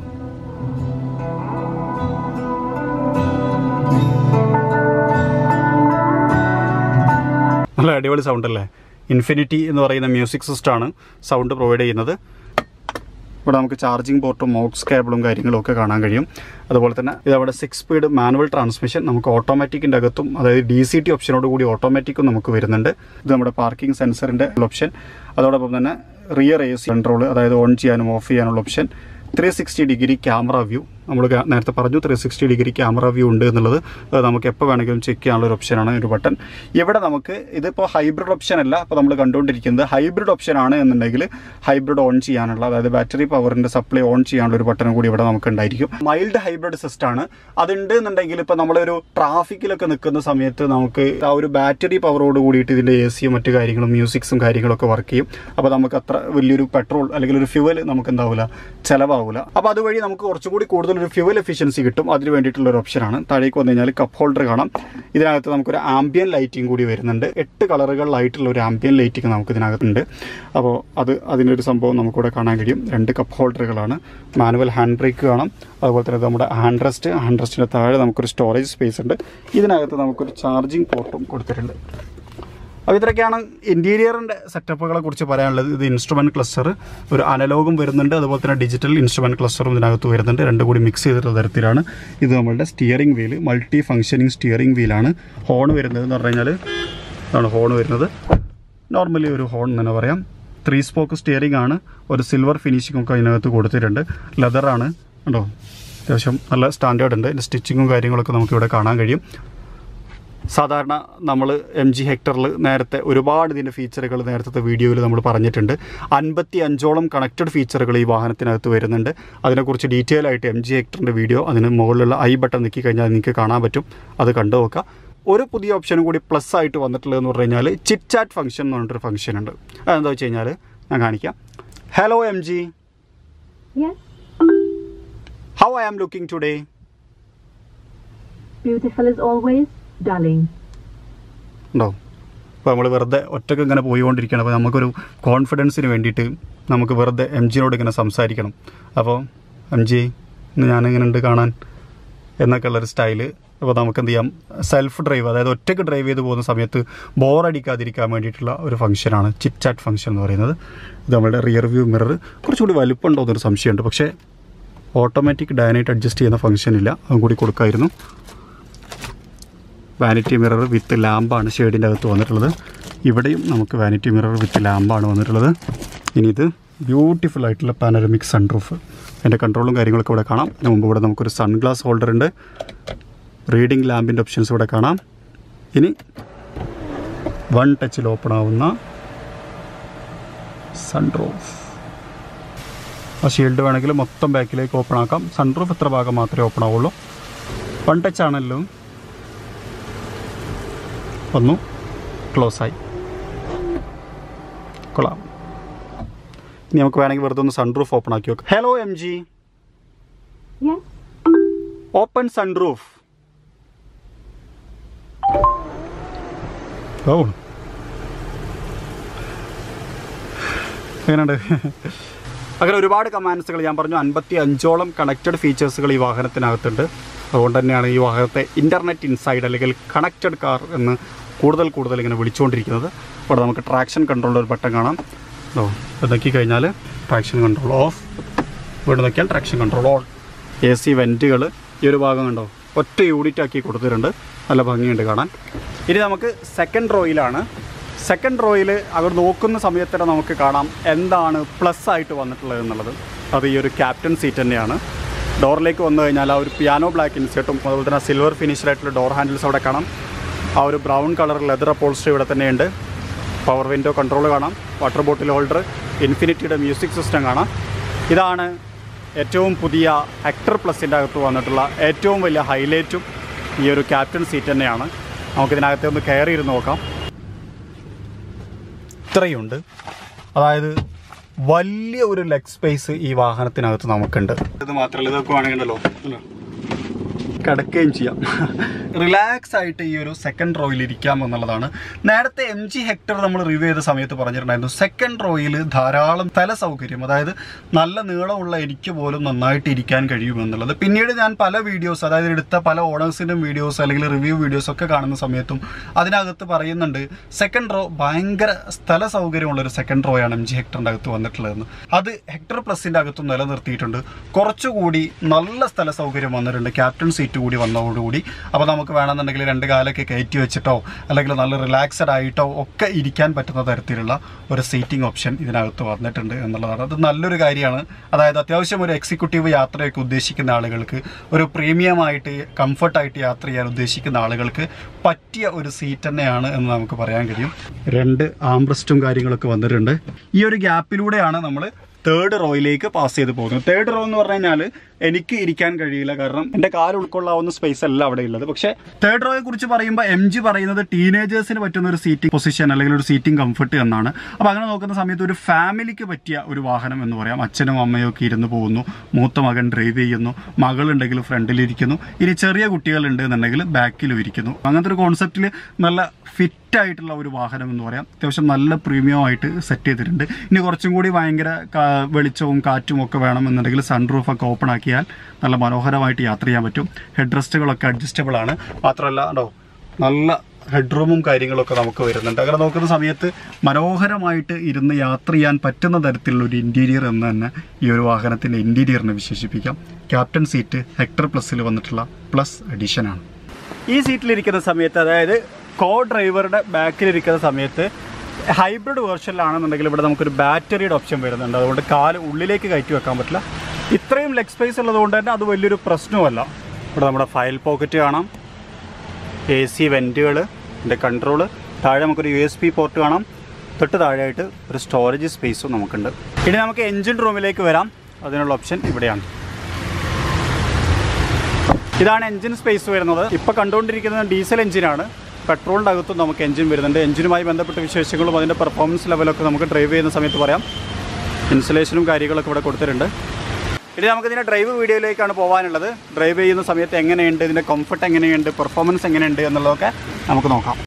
നല്ല അടിപൊളി സൗണ്ട് അല്ലേ ഇൻഫിനിറ്റി എന്ന് പറയുന്ന മ്യൂസിക് സിസ്റ്റമാണ് സൗണ്ട് പ്രൊവൈഡ് ചെയ്യുന്നത് ഇവിടെ നമുക്ക് ചാർജിങ് പോർട്ടും മോക്സ് കേബിളും കാര്യങ്ങളും ഒക്കെ കാണാൻ കഴിയും അതുപോലെ തന്നെ ഇത് അവിടെ സിക്സ് സ്പീഡ് മാനുവൽ ട്രാൻസ്മിഷൻ നമുക്ക് ഓട്ടോമാറ്റിക്കിൻ്റെ അകത്തും അതായത് ഡി സി ടി ഓപ്ഷനോട് കൂടി ഓട്ടോമാറ്റിക്കും നമുക്ക് വരുന്നുണ്ട് ഇത് നമ്മുടെ പാർക്കിംഗ് സെൻസറിൻ്റെ ഓപ്ഷൻ അതോടൊപ്പം തന്നെ റിയർ എ സി കൺട്രോൾ അതായത് ഓൺ ചെയ്യാനും ഓഫ് ചെയ്യാനുള്ള option three sixty degree camera view നമ്മൾ നേരത്തെ പറഞ്ഞു three sixty degree camera view ഉണ്ട് എന്നുള്ളത് അത് നമുക്ക് എപ്പോൾ വേണമെങ്കിലും ചെക്ക് ചെയ്യാനുള്ള ഒരു ഓപ്ഷനാണ് ഒരു ബട്ടൺ ഇവിടെ നമുക്ക് ഇതിപ്പോൾ ഹൈബ്രിഡ് ഓപ്ഷൻ അല്ല അപ്പോൾ നമ്മൾ കണ്ടുകൊണ്ടിരിക്കുന്നത് ഹൈബ്രിഡ് ഓപ്ഷൻ ആണ് എന്നുണ്ടെങ്കിൽ ഹൈബ്രിഡ് ഓൺ ചെയ്യാനുള്ള അതായത് ബാറ്ററി പവറിൻ്റെ സപ്ലൈ ഓൺ ചെയ്യാനുള്ള ഒരു ബട്ടൺ കൂടി ഇവിടെ നമുക്ക് ഉണ്ടായിരിക്കും മൈൽഡ് ഹൈബ്രിഡ് സിസ്റ്റം ആണ് അതുണ്ട് എന്നുണ്ടെങ്കിൽ ഇപ്പോൾ നമ്മളൊരു ട്രാഫിക്കിലൊക്കെ നിൽക്കുന്ന സമയത്ത് നമുക്ക് ആ ഒരു ബാറ്ററി പവറോട് കൂടിയിട്ട് ഇതിൻ്റെ എ സിയും മറ്റു കാര്യങ്ങളും മ്യൂസിക്സും കാര്യങ്ങളൊക്കെ വർക്ക് ചെയ്യും അപ്പോൾ നമുക്ക് അത്ര വലിയൊരു പെട്രോൾ അല്ലെങ്കിൽ ഒരു ഫ്യൂവൽ നമുക്ക് എന്താവില്ല ചിലവാകില്ല അപ്പോൾ അതുവഴി നമുക്ക് കുറച്ചും കൂടി കൂടുതൽ ഒരു ഫ്യൂവൽ എഫിഷ്യൻസി കിട്ടും അതിന് വേണ്ടിയിട്ടുള്ള ഒരു ഓപ്ഷനാണ് താഴേക്ക് വന്നു കഴിഞ്ഞാൽ കപ്പ് ഹോൾഡർ കാണാം ഇതിനകത്ത് നമുക്കൊരു ആംബിയൻ ലൈറ്റിംഗ് കൂടി വരുന്നുണ്ട് എട്ട് കളറുകളിലായിട്ടുള്ള ഒരു ആംബിയൻ ലൈറ്റിംഗ് നമുക്ക് ഇതിനകത്തുണ്ട് അപ്പോൾ അത് അതിൻ്റെ ഒരു സംഭവം നമുക്കിവിടെ കാണാൻ കഴിയും രണ്ട് കപ്പ് ഹോൾഡറുകളാണ് മാനുവൽ ഹാൻഡ് ബ്രേക്ക് കാണാം അതുപോലെ തന്നെ ഇത് നമ്മുടെ ഹാൻഡ് റെസ്റ്റ് ഹാൻഡ് റെസ്റ്റിൻ്റെ താഴെ നമുക്കൊരു സ്റ്റോറേജ് സ്പേസ് ഉണ്ട് ഇതിനകത്ത് നമുക്കൊരു ചാർജിങ് പോർട്ടും കൊടുത്തിട്ടുണ്ട് അപ്പോൾ ഇത്രയൊക്കെയാണ് ഇൻറ്റീരിയറിൻ്റെ സെറ്റപ്പുകളെ കുറിച്ച് പറയാനുള്ളത് ഇത് ഇൻസ്ട്രുമെൻറ്റ് ക്ലസ്റ്റർ ഒരു അനലോഗും വരുന്നുണ്ട് അതുപോലെ തന്നെ ഡിജിറ്റൽ ഇൻസ്ട്രുമെൻറ്റ് ക്ലസ്റ്ററും ഇതിനകത്ത് വരുന്നുണ്ട് രണ്ടും കൂടി മിക്സ് ചെയ്തിട്ടുള്ള തരത്തിലാണ് ഇത് നമ്മളുടെ steering wheel multi functioning steering വീലാണ് horn വരുന്നത് എന്ന് പറഞ്ഞു കഴിഞ്ഞാൽ ഇതാണ് ഹോൺ വരുന്നത് നോർമലി ഒരു ഹോൺ എന്ന് തന്നെ പറയാം ത്രീ സ്പോക്ക് സ്റ്റിയറിംഗ് ആണ് ഒരു സിൽവർ ഫിനിഷിംഗ് ഒക്കെ അതിനകത്ത് കൊടുത്തിട്ടുണ്ട് ലെതറാണ് കണ്ടോ അത്യാവശ്യം നല്ല സ്റ്റാൻഡേർഡ് ഉണ്ട് ഇതിൻ്റെ സ്റ്റിച്ചിങ്ങും കാര്യങ്ങളൊക്കെ നമുക്ക് ഇവിടെ കാണാൻ കഴിയും സാധാരണ നമ്മൾ എം ജി ഹെക്ടറിൽ നേരത്തെ ഒരുപാട് ഇതിൻ്റെ ഫീച്ചറുകൾ നേരത്തെ വീഡിയോയിൽ നമ്മൾ പറഞ്ഞിട്ടുണ്ട് അൻപത്തി അഞ്ചോളം കണക്റ്റഡ് ഫീച്ചറുകൾ ഈ വാഹനത്തിനകത്ത് വരുന്നുണ്ട് അതിനെക്കുറിച്ച് ഡീറ്റെയിൽ ആയിട്ട് എം ജി ഹെക്ടറിൻ്റെ വീഡിയോ അതിന് മുകളിലുള്ള ഐ ബട്ടൺ നിൽക്കി കഴിഞ്ഞാൽ നിങ്ങൾക്ക് കാണാൻ പറ്റും അത് കണ്ടു നോക്കാം ഒരു പുതിയ ഓപ്ഷനും കൂടി പ്ലസ് ആയിട്ട് വന്നിട്ടുള്ളതെന്ന് പറഞ്ഞു കഴിഞ്ഞാൽ ചിറ്റ് ചാറ്റ് ഫംഗ്ഷൻ എന്ന് പറഞ്ഞിട്ടൊരു ഫംഗ്ഷൻ ഉണ്ട് അതെന്താ വെച്ച് കഴിഞ്ഞാൽ ഞാൻ കാണിക്കാം hello M G Yes, how I am looking today beautiful as always, darling. ഉണ്ടോ അപ്പോൾ നമ്മൾ വെറുതെ ഒറ്റക്ക് ഇങ്ങനെ പോയിക്കൊണ്ടിരിക്കണം അപ്പോൾ നമുക്കൊരു കോൺഫിഡൻസിന് വേണ്ടിയിട്ട് നമുക്ക് വെറുതെ എം ജിനോട് ഇങ്ങനെ സംസാരിക്കണം അപ്പോൾ എം ജി ഇന്ന് ഞാനിങ്ങനെ ഉണ്ട് കാണാൻ എന്നൊക്കെ ഉള്ളൊരു സ്റ്റൈല് അപ്പോൾ നമുക്ക് എന്ത് ചെയ്യാം സെൽഫ് ഡ്രൈവ് അതായത് ഒറ്റയ്ക്ക് ഡ്രൈവ് ചെയ്ത് പോകുന്ന സമയത്ത് ബോറടിക്കാതിരിക്കാൻ വേണ്ടിയിട്ടുള്ള ഒരു ഫംഗ്ഷനാണ് ചിറ്റ് ചാറ്റ് ഫംഗ്ഷൻ എന്ന് പറയുന്നത് ഇത് നമ്മുടെ റിയർ വ്യൂ മിറർ കുറച്ചുകൂടി വലുപ്പമുണ്ടോ എന്നൊരു സംശയമുണ്ട് പക്ഷേ ഓട്ടോമാറ്റിക് ഡയനായിട്ട് അഡ്ജസ്റ്റ് ചെയ്യുന്ന ഫംഗ്ഷൻ ഇല്ല അതും കൂടി കൊടുക്കായിരുന്നു വാനിറ്റി മിറർ വിത്ത് ലാമ്പാണ് ഷെയ്ഡിൻ്റെ അകത്ത് വന്നിട്ടുള്ളത് ഇവിടെയും നമുക്ക് വാനിറ്റി മിറർ വിത്ത് ലാമ്പാണ് വന്നിട്ടുള്ളത് ഇനി ഇത് ബ്യൂട്ടിഫുൾ ആയിട്ടുള്ള പാനറമിക് സൺറൂഫ് അതിൻ്റെ കൺട്രോളും കാര്യങ്ങളൊക്കെ ഇവിടെ കാണാം അതിന് മുമ്പ് ഇവിടെ നമുക്കൊരു സൺഗ്ലാസ് ഹോൾഡർ ഉണ്ട് റീഡിംഗ് ലാമ്പിൻ്റെ ഓപ്ഷൻസ് ഇവിടെ കാണാം ഇനി വൺ ടച്ചിൽ ഓപ്പൺ ആവുന്ന സൺറൂഫ് ആ ഷീൽഡ് വേണമെങ്കിൽ മൊത്തം ബാക്കിലേക്ക് ഓപ്പൺ ആക്കാം സൺറൂഫ് എത്ര ഭാഗം മാത്രമേ ഓപ്പൺ ആവുള്ളൂ വൺ ടച്ച് ആണല്ലോ വന്നു ക്ലോസ് ആയി കൊള്ളാം ഇനി നമുക്ക് വേണമെങ്കിൽ വെറുതെ ഒന്ന് സൺറൂഫ് ഓപ്പൺ ആക്കി നോക്കാം hello M G Yes, open sunroof ഓ എങ്ങനെയുണ്ട് അങ്ങനെ ഒരുപാട് കമാൻഡ്സുകൾ ഞാൻ പറഞ്ഞു അൻപത്തി അഞ്ചോളം കണക്റ്റഡ് ഫീച്ചേഴ്സുകൾ ഈ വാഹനത്തിനകത്തുണ്ട് അതുകൊണ്ട് തന്നെയാണ് ഈ വാഹനത്തെ ഇൻ്റർനെറ്റ് ഇൻസൈഡ് അല്ലെങ്കിൽ കണക്റ്റഡ് കാർ എന്ന് കൂടുതൽ കൂടുതൽ ഇങ്ങനെ വിളിച്ചുകൊണ്ടിരിക്കുന്നത് ഇവിടെ നമുക്ക് ട്രാക്ഷൻ കൺട്രോളിൻ്റെ ഒരു ബട്ടൺ കാണാം ഓ ഇത് നോക്കി കഴിഞ്ഞാൽ ട്രാക്ഷൻ കൺട്രോൾ ഓഫ് ഇവിടെ നോക്കിയാൽ traction control on A C വെൻറ്റുകൾ ഈ ഒരു ഭാഗം കണ്ടോ ഒറ്റ യൂണിറ്റ് ആക്കി കൊടുത്തിട്ടുണ്ട് നല്ല ഭംഗിയുണ്ട് കാണാൻ ഇനി നമുക്ക് സെക്കൻഡ് റോയിലാണ് സെക്കൻഡ് റോയിൽ അവർ നോക്കുന്ന സമയത്ത് തന്നെ നമുക്ക് കാണാം എന്താണ് പ്ലസ് ആയിട്ട് വന്നിട്ടുള്ളത് എന്നുള്ളത് അത് ഈ ഒരു ക്യാപ്റ്റൻ സീറ്റ് തന്നെയാണ് ഡോറിലേക്ക് വന്നു കഴിഞ്ഞാൽ ആ ഒരു പിയാനോ ബ്ലാക്ക് ഇൻസേർട്ടും അതുപോലെ തന്നെ സിൽവർ ഫിനിഷറായിട്ടുള്ള ഡോർ ഹാൻഡിൽസ് അവിടെ കാണാം ആ ഒരു ബ്രൗൺ കളർ ലെതർ അപ്പോൾസ്ട്രി ഇവിടെ തന്നെയുണ്ട് പവർ വിൻഡോ കൺട്രോൾ കാണാം വാട്ടർ ബോട്ടിൽ ഹോൾഡർ ഇൻഫിനിറ്റിയുടെ മ്യൂസിക് സിസ്റ്റം കാണാം ഇതാണ് ഏറ്റവും പുതിയ ഹെക്ടർ പ്ലസിൻ്റെ അകത്ത് വന്നിട്ടുള്ള ഏറ്റവും വലിയ ഹൈലൈറ്റും ഈ ഒരു ക്യാപ്റ്റൻ സീറ്റ് തന്നെയാണ് നമുക്കിതിനകത്തെ ഒന്ന് കയറി ഇരുന്ന് നോക്കാം ഇത്രയുണ്ട് അതായത് വലിയ ഒരു ലെഗ് സ്പേസ് ഈ വാഹനത്തിനകത്ത് നമുക്കുണ്ട് ഇത് മാത്രമല്ല ഇതൊക്കെ വേണമെങ്കിലോ കിടക്കുകയും ചെയ്യാം റിലാക്സ് ആയിട്ട് ഈ ഒരു സെക്കൻഡ് റോയിൽ ഇരിക്കാം എന്നുള്ളതാണ് നേരത്തെ എം ജി ഹെക്ടർ നമ്മൾ റിവ്യൂ ചെയ്ത സമയത്ത് പറഞ്ഞിട്ടുണ്ടായിരുന്നു സെക്കൻഡ് റോയിൽ ധാരാളം തല സൗകര്യം അതായത് നല്ല നീളമുള്ള എനിക്ക് പോലും നന്നായിട്ട് ഇരിക്കാൻ കഴിയും എന്നുള്ളത് പിന്നീട് ഞാൻ പല വീഡിയോസ് അതായത് എടുത്ത പല ഓണേഴ്സിൻ്റെയും വീഡിയോസ് അല്ലെങ്കിൽ റിവ്യൂ വീഡിയോസ് ഒക്കെ കാണുന്ന സമയത്തും അതിനകത്ത് പറയുന്നുണ്ട് സെക്കൻഡ് റോ ഭയങ്കര സ്ഥല സൗകര്യമുള്ള ഒരു സെക്കൻഡ് റോ ആണ് എം ജി ഹെക്ടറിൻ്റെ അകത്ത് വന്നിട്ടുള്ളതെന്ന് അത് ഹെക്ടർ പ്ലസിൻ്റെ അകത്തും നിലനിർത്തിയിട്ടുണ്ട് കുറച്ചുകൂടി നല്ല സ്ഥല സൗകര്യം വന്നിട്ടുണ്ട് ക്യാപ്റ്റൻ സീറ്റ് കൂടി വന്നതോടുകൂടി അപ്പോൾ നമുക്ക് വേണമെന്നുണ്ടെങ്കിൽ രണ്ട് കാലൊക്കെ കയറ്റി വെച്ചിട്ടോ അല്ലെങ്കിൽ നല്ല റിലാക്സഡ് ആയിട്ടോ ഒക്കെ ഇരിക്കാൻ പറ്റുന്ന തരത്തിലുള്ള ഒരു സീറ്റിംഗ് ഓപ്ഷൻ ഇതിനകത്ത് വന്നിട്ടുണ്ട് എന്നുള്ളതാണ് അത് നല്ലൊരു കാര്യമാണ് അതായത് അത്യാവശ്യം ഒരു എക്സിക്യൂട്ടീവ് യാത്രയൊക്കെ ഉദ്ദേശിക്കുന്ന ആളുകൾക്ക് ഒരു പ്രീമിയം ആയിട്ട് കംഫർട്ടായിട്ട് യാത്ര ചെയ്യാൻ ഉദ്ദേശിക്കുന്ന ആളുകൾക്ക് പറ്റിയ ഒരു സീറ്റ് തന്നെയാണ് എന്ന് നമുക്ക് പറയാൻ കഴിയും രണ്ട് ആംബ്രസ്റ്റും കാര്യങ്ങളൊക്കെ വന്നിട്ടുണ്ട് ഈ ഒരു ഗ്യാപ്പിലൂടെയാണ് നമ്മൾ തേർഡ് റോയിലേക്ക് പാസ് ചെയ്ത് പോകുന്നത് തേർഡ് റോ എന്ന് പറഞ്ഞു കഴിഞ്ഞാൽ എനിക്ക് ഇരിക്കാൻ കഴിയില്ല കാരണം എൻ്റെ കാല് ഉൾക്കൊള്ളാവുന്ന സ്പേസ് അല്ല അവിടെ ഉള്ളത് പക്ഷേ തേർഡ് റോയെ കുറിച്ച് പറയുമ്പോൾ എം ജി പറയുന്നത് ടീനേജേഴ്സിന് പറ്റുന്ന ഒരു സീറ്റിംഗ് പൊസിഷൻ അല്ലെങ്കിൽ ഒരു സീറ്റിംഗ് കംഫർട്ട് എന്നാണ് അപ്പോൾ അങ്ങനെ നോക്കുന്ന സമയത്ത് ഒരു ഫാമിലിക്ക് പറ്റിയ ഒരു വാഹനം എന്ന് പറയാം അച്ഛനും അമ്മയും ഒക്കെ ഇരുന്ന് പോകുന്നു മൂത്ത മകൻ ഡ്രൈവ് ചെയ്യുന്നു മകളുണ്ടെങ്കിൽ ഫ്രണ്ടിലിരിക്കുന്നു ഇനി ചെറിയ കുട്ടികളുണ്ട് എന്നുണ്ടെങ്കിൽ ബാക്കിലും ഇരിക്കുന്നു അങ്ങനത്തെ ഒരു കോൺസെപ്റ്റിൽ നല്ല ഫിറ്റ് ആയിട്ടുള്ള ഒരു വാഹനം എന്ന് പറയാം അത്യാവശ്യം നല്ല പ്രീമിയം ആയിട്ട് സെറ്റ് ചെയ്തിട്ടുണ്ട് ഇനി കുറച്ചും കൂടി ഭയങ്കര കാ- വെളിച്ചവും കാറ്റും ഒക്കെ വേണമെന്നുണ്ടെങ്കിൽ സൺറൂഫ് ഒക്കെ ഓപ്പൺ ആക്കിയാൽ നല്ല മനോഹരമായിട്ട് യാത്ര ചെയ്യാൻ പറ്റും ഹെഡ് റെസ്റ്റുകളൊക്കെ അഡ്ജസ്റ്റബിൾ ആണ് മാത്രമല്ല ഉണ്ടോ നല്ല ഹെഡ് റൂമും കാര്യങ്ങളൊക്കെ നമുക്ക് വരുന്നുണ്ട് അങ്ങനെ നോക്കുന്ന സമയത്ത് മനോഹരമായിട്ട് ഇരുന്ന് യാത്ര ചെയ്യാൻ പറ്റുന്ന തരത്തിലുള്ള ഒരു ഇൻറ്റീരിയർ എന്ന് തന്നെ ഈ ഒരു വാഹനത്തിൻ്റെ ഇൻറ്റീരിയറിനെ വിശേഷിപ്പിക്കാം ക്യാപ്റ്റൻ സീറ്റ് ഹെക്ടർ പ്ലസ്സിൽ വന്നിട്ടുള്ള പ്ലസ് എഡിഷനാണ് ഈ സീറ്റിലിരിക്കുന്ന സമയത്ത് അതായത് കോ ഡ്രൈവറുടെ ബാക്കിലിരിക്കുന്ന സമയത്ത് ഹൈബ്രിഡ് വേർഷനിലാണെന്നുണ്ടെങ്കിൽ ഇവിടെ നമുക്കൊരു ബാറ്ററിയുടെ ഓപ്ഷൻ വരുന്നുണ്ട് അതുകൊണ്ട് കാല് ഉള്ളിലേക്ക് കയറ്റി വെക്കാൻ പറ്റില്ല ഇത്രയും ലെഗ് സ്പേസ് ഉള്ളതുകൊണ്ട് തന്നെ അത് വലിയൊരു പ്രശ്നവുമല്ല ഇവിടെ നമ്മുടെ ഫയൽ പോക്കറ്റ് കാണാം എ സി വെൻറ്റുകൾ ഇതിൻ്റെ കൺട്രോള് താഴെ നമുക്കൊരു യു എസ് പി പോർട്ട് കാണാം തൊട്ട് താഴെയായിട്ട് ഒരു സ്റ്റോറേജ് സ്പേസും നമുക്കുണ്ട് ഇനി നമുക്ക് എൻജിൻ റൂമിലേക്ക് വരാം അതിനുള്ള ഓപ്ഷൻ ഇവിടെയാണ് ഇതാണ് എഞ്ചിൻ സ്പേസ് വരുന്നത് ഇപ്പോൾ കണ്ടുകൊണ്ടിരിക്കുന്നത് ഡീസൽ എഞ്ചിനാണ് പെട്രോളിൻ്റെ അകത്തും നമുക്ക് എഞ്ചിൻ വരുന്നുണ്ട് എഞ്ചിനുമായി ബന്ധപ്പെട്ട വിശേഷങ്ങളും അതിൻ്റെ പെർഫോമൻസ് ലെവലൊക്കെ നമുക്ക് ഡ്രൈവ് ചെയ്യുന്ന സമയത്ത് പറയാം ഇൻസുലേഷനും കാര്യങ്ങളൊക്കെ ഇവിടെ കൊടുത്തിട്ടുണ്ട് ഇനി നമുക്ക് ഇതിൻ്റെ ഡ്രൈവ് വീഡിയോയിലേക്കാണ് പോകാനുള്ളത് ഡ്രൈവ് ചെയ്യുന്ന സമയത്ത് എങ്ങനെയുണ്ട് ഇതിൻ്റെ കംഫർട്ട് എങ്ങനെയുണ്ട് പെർഫോമൻസ് എങ്ങനെയുണ്ട് എന്നുള്ളതൊക്കെ നമുക്ക് നോക്കാം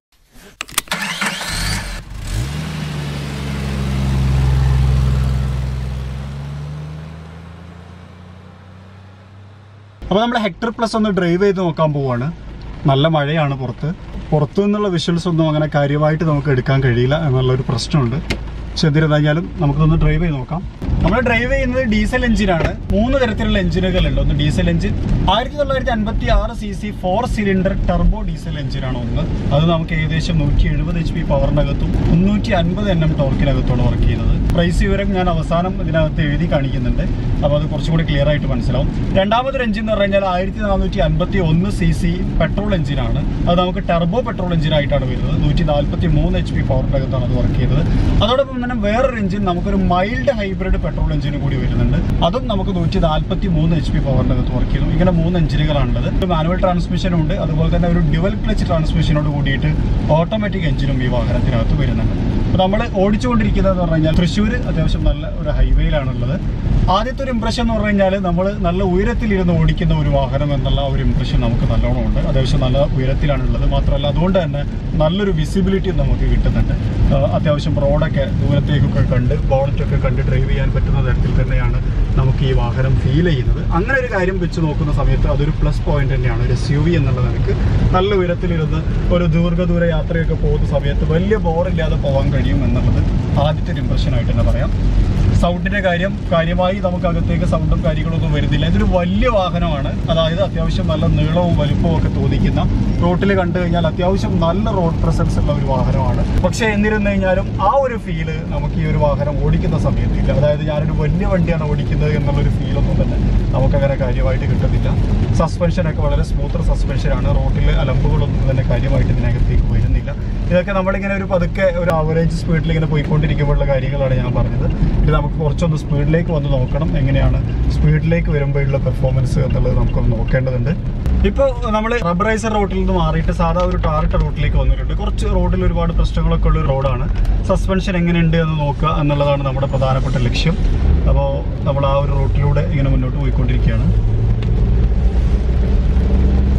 അപ്പോൾ നമ്മൾ ഹെക്ടർ പ്ലസ് ഒന്ന് ഡ്രൈവ് ചെയ്ത് നോക്കാൻ പോവാണ് നല്ല മഴയാണ് പുറത്ത് പുറത്തു നിന്നുള്ള വിഷ്വൽസ് ഒന്നും അങ്ങനെ കാര്യമായിട്ട് നമുക്ക് എടുക്കാൻ കഴിയില്ല എന്നുള്ളൊരു പ്രശ്നമുണ്ട് പക്ഷെ എന്നിരുന്നാലും നമുക്കൊന്ന് ഡ്രൈവ് ചെയ്ത് നോക്കാം നമ്മൾ ഡ്രൈവ് ചെയ്യുന്നത് ഡീസൽ എഞ്ചിനാണ് മൂന്ന് തരത്തിലുള്ള എഞ്ചിനുകളുണ്ട് ഒന്ന് ഡീസൽ എഞ്ചിൻ ആയിരത്തി തൊള്ളായിരത്തി അൻപത്തി ആറ് C C four cylinder turbo diesel എഞ്ചിനാണ് ഒന്ന് അത് നമുക്ക് ഏകദേശം നൂറ്റി എഴുപത് എച്ച് പി പവറിനകത്തും മുന്നൂറ്റി അൻപത് എൻ എം ടോർക്കിനകത്തോടെ വർക്ക് ചെയ്യുന്നത് പ്രൈസ് വിവരം ഞാൻ അവസാനം ഇതിനകത്ത് എഴുതി കാണിക്കുന്നുണ്ട് അപ്പോൾ അത് കുറച്ചും കൂടി ക്ലിയർ ആയിട്ട് മനസ്സിലാവും രണ്ടാമതൊരു എഞ്ചിൻ എന്ന് പറഞ്ഞാൽ ആയിരത്തി നാനൂറ്റി അൻപത്തി ഒന്ന് സി സി പെട്രോൾ എഞ്ചിനാണ് അത് നമുക്ക് ടർബോ പെട്രോൾ എഞ്ചിനായിട്ടാണ് വരുന്നത് നൂറ്റി നാൽപ്പത്തി മൂന്ന് എച്ച് പി പവറിൻ്റെ അകത്താണ് അത് വർക്ക് ചെയ്തത് അതോടൊപ്പം തന്നെ വേറൊരു എഞ്ചിൻ നമുക്കൊരു മൈൽഡ് ഹൈബ്രിഡ് പെട്രോൾ എഞ്ചിന് കൂടി വരുന്നുണ്ട് അതും നമുക്ക് നൂറ്റി നാൽപ്പത്തി മൂന്ന് എച്ച് പി പവറിൻ്റെ അകത്ത് വർക്ക് ചെയ്യുന്നു ഇങ്ങനെ മൂന്ന് എഞ്ചിനുകളാണുള്ളത് ഒരു മാനുവൽ ട്രാൻസ്മിഷനും ഉണ്ട് അതുപോലെ തന്നെ ഒരു ഡ്യുവൽ ക്ലച്ച് ട്രാൻസ്മിഷനോട് കൂടിയിട്ട് ഓട്ടോമാറ്റിക് എഞ്ചിനും ഈ വാഹനത്തിനകത്ത് വരുന്നുണ്ട് അപ്പോൾ നമ്മൾ ഓടിച്ചുകൊണ്ടിരിക്കുന്നത് എന്ന് പറഞ്ഞു കഴിഞ്ഞാൽ തൃശ്ശൂർ അത്യാവശ്യം നല്ല ഒരു ഹൈവേയിലാണുള്ളത് ആദ്യത്തെ ഒരു ഇംപ്രഷൻ എന്ന് പറഞ്ഞു കഴിഞ്ഞാൽ നമ്മൾ നല്ല ഉയരത്തിലിരുന്ന് ഓടിക്കുന്ന ഒരു വാഹനം എന്നുള്ള ആ ഒരു ഇംപ്രഷൻ നമുക്ക് നല്ലോണം ഉണ്ട് അത്യാവശ്യം നല്ല ഉയരത്തിലാണുള്ളത് മാത്രമല്ല അതുകൊണ്ട് തന്നെ നല്ലൊരു വിസിബിലിറ്റി നമുക്ക് കിട്ടുന്നുണ്ട് ആ, അത്യാവശ്യം റോഡൊക്കെ ദൂരത്തേക്കൊക്കെ കണ്ട് ബോണറ്റൊക്കെ കണ്ട് ഡ്രൈവ് ചെയ്യാൻ പറ്റുന്ന തരത്തിൽ തന്നെയാണ് നമുക്ക് ഈ വാഹനം ഫീൽ ചെയ്യുന്നത് അങ്ങനെ ഒരു കാര്യം വെച്ച് നോക്കുന്ന സമയത്ത് അതൊരു പ്ലസ് പോയിന്റ് തന്നെയാണ് ഒരു എസ് യു വി എന്നുള്ള നിലക്ക് നല്ല ഉയരത്തിലിരുന്ന് ഒരു ദീർഘദൂര യാത്രയൊക്കെ പോകുന്ന സമയത്ത് വലിയ ബോറില്ലാതെ പോകാൻ കഴിയും എന്നുള്ളത് ആദ്യത്തെ ഒരു ഇംപ്രഷൻ ആയിട്ട് തന്നെ പറയാം സൗണ്ടിന്റെ കാര്യം കാര്യമായി നമുക്ക് അകത്തേക്ക് സൗണ്ടും കാര്യങ്ങളൊന്നും വരുന്നില്ല ഇതൊരു വലിയ വാഹനമാണ് അതായത് അത്യാവശ്യം നല്ല നീളവും വലുപ്പവും ഒക്കെ തോന്നിക്കുന്ന റോട്ടിൽ കണ്ടു കഴിഞ്ഞാൽ അത്യാവശ്യം നല്ല റോഡ് പ്രസൻസ് ഉള്ള ഒരു വാഹനമാണ് പക്ഷേ എന്നിരുന്നു കഴിഞ്ഞാലും ആ ഒരു ഫീല് നമുക്ക് ഈ ഒരു വാഹനം ഓടിക്കുന്ന സമയത്തില്ല അതായത് ഞാനൊരു വലിയ വണ്ടിയാണ് ഓടിക്കുന്നത് എന്നുള്ളൊരു ഫീലൊന്നും തന്നെ നമുക്കങ്ങനെ കാര്യമായിട്ട് കിട്ടുന്നില്ല സസ്പെൻഷനൊക്കെ വളരെ സ്മൂത്തർ സസ്പെൻഷനാണ് റോട്ടിൽ അലമ്പുകളൊന്നും തന്നെ കാര്യമായിട്ട് ഇതിനകത്തേക്ക് വരുന്നില്ല ഇതൊക്കെ നമ്മളിങ്ങനെ ഒരു പതുക്കെ ഒരു ആവറേജ് സ്പീഡിൽ ഇങ്ങനെ പോയിക്കൊണ്ടിരിക്കുമ്പോഴുള്ള കാര്യങ്ങളാണ് ഞാൻ പറഞ്ഞത് ഇത് നമുക്ക് കുറച്ചൊന്ന് സ്പീഡിലേക്ക് വന്ന് നോക്കണം എങ്ങനെയാണ് സ്പീഡിലേക്ക് വരുമ്പോഴുള്ള പെർഫോമൻസ് എന്നുള്ളത് നമുക്കൊന്ന് നോക്കേണ്ടതുണ്ട് ഇപ്പോൾ നമ്മൾ റബ്ബറൈസർ റോട്ടിൽ നിന്ന് മാറിയിട്ട് സാധാ ഒരു ടാറിട്ട റോട്ടിലേക്ക് വന്നിട്ടുണ്ട് കുറച്ച് റോഡിൽ ഒരുപാട് പ്രശ്നങ്ങളൊക്കെ ഉള്ള ഒരു റോഡാണ് സസ്പെൻഷൻ എങ്ങനെയുണ്ട് എന്ന് നോക്കുക എന്നുള്ളതാണ് നമ്മുടെ പ്രധാനപ്പെട്ട ലക്ഷ്യം അപ്പോൾ നമ്മൾ ആ ഒരു റോട്ടിലൂടെ ഇങ്ങനെ മുന്നോട്ട് പോയിക്കൊണ്ടിരിക്കുകയാണ്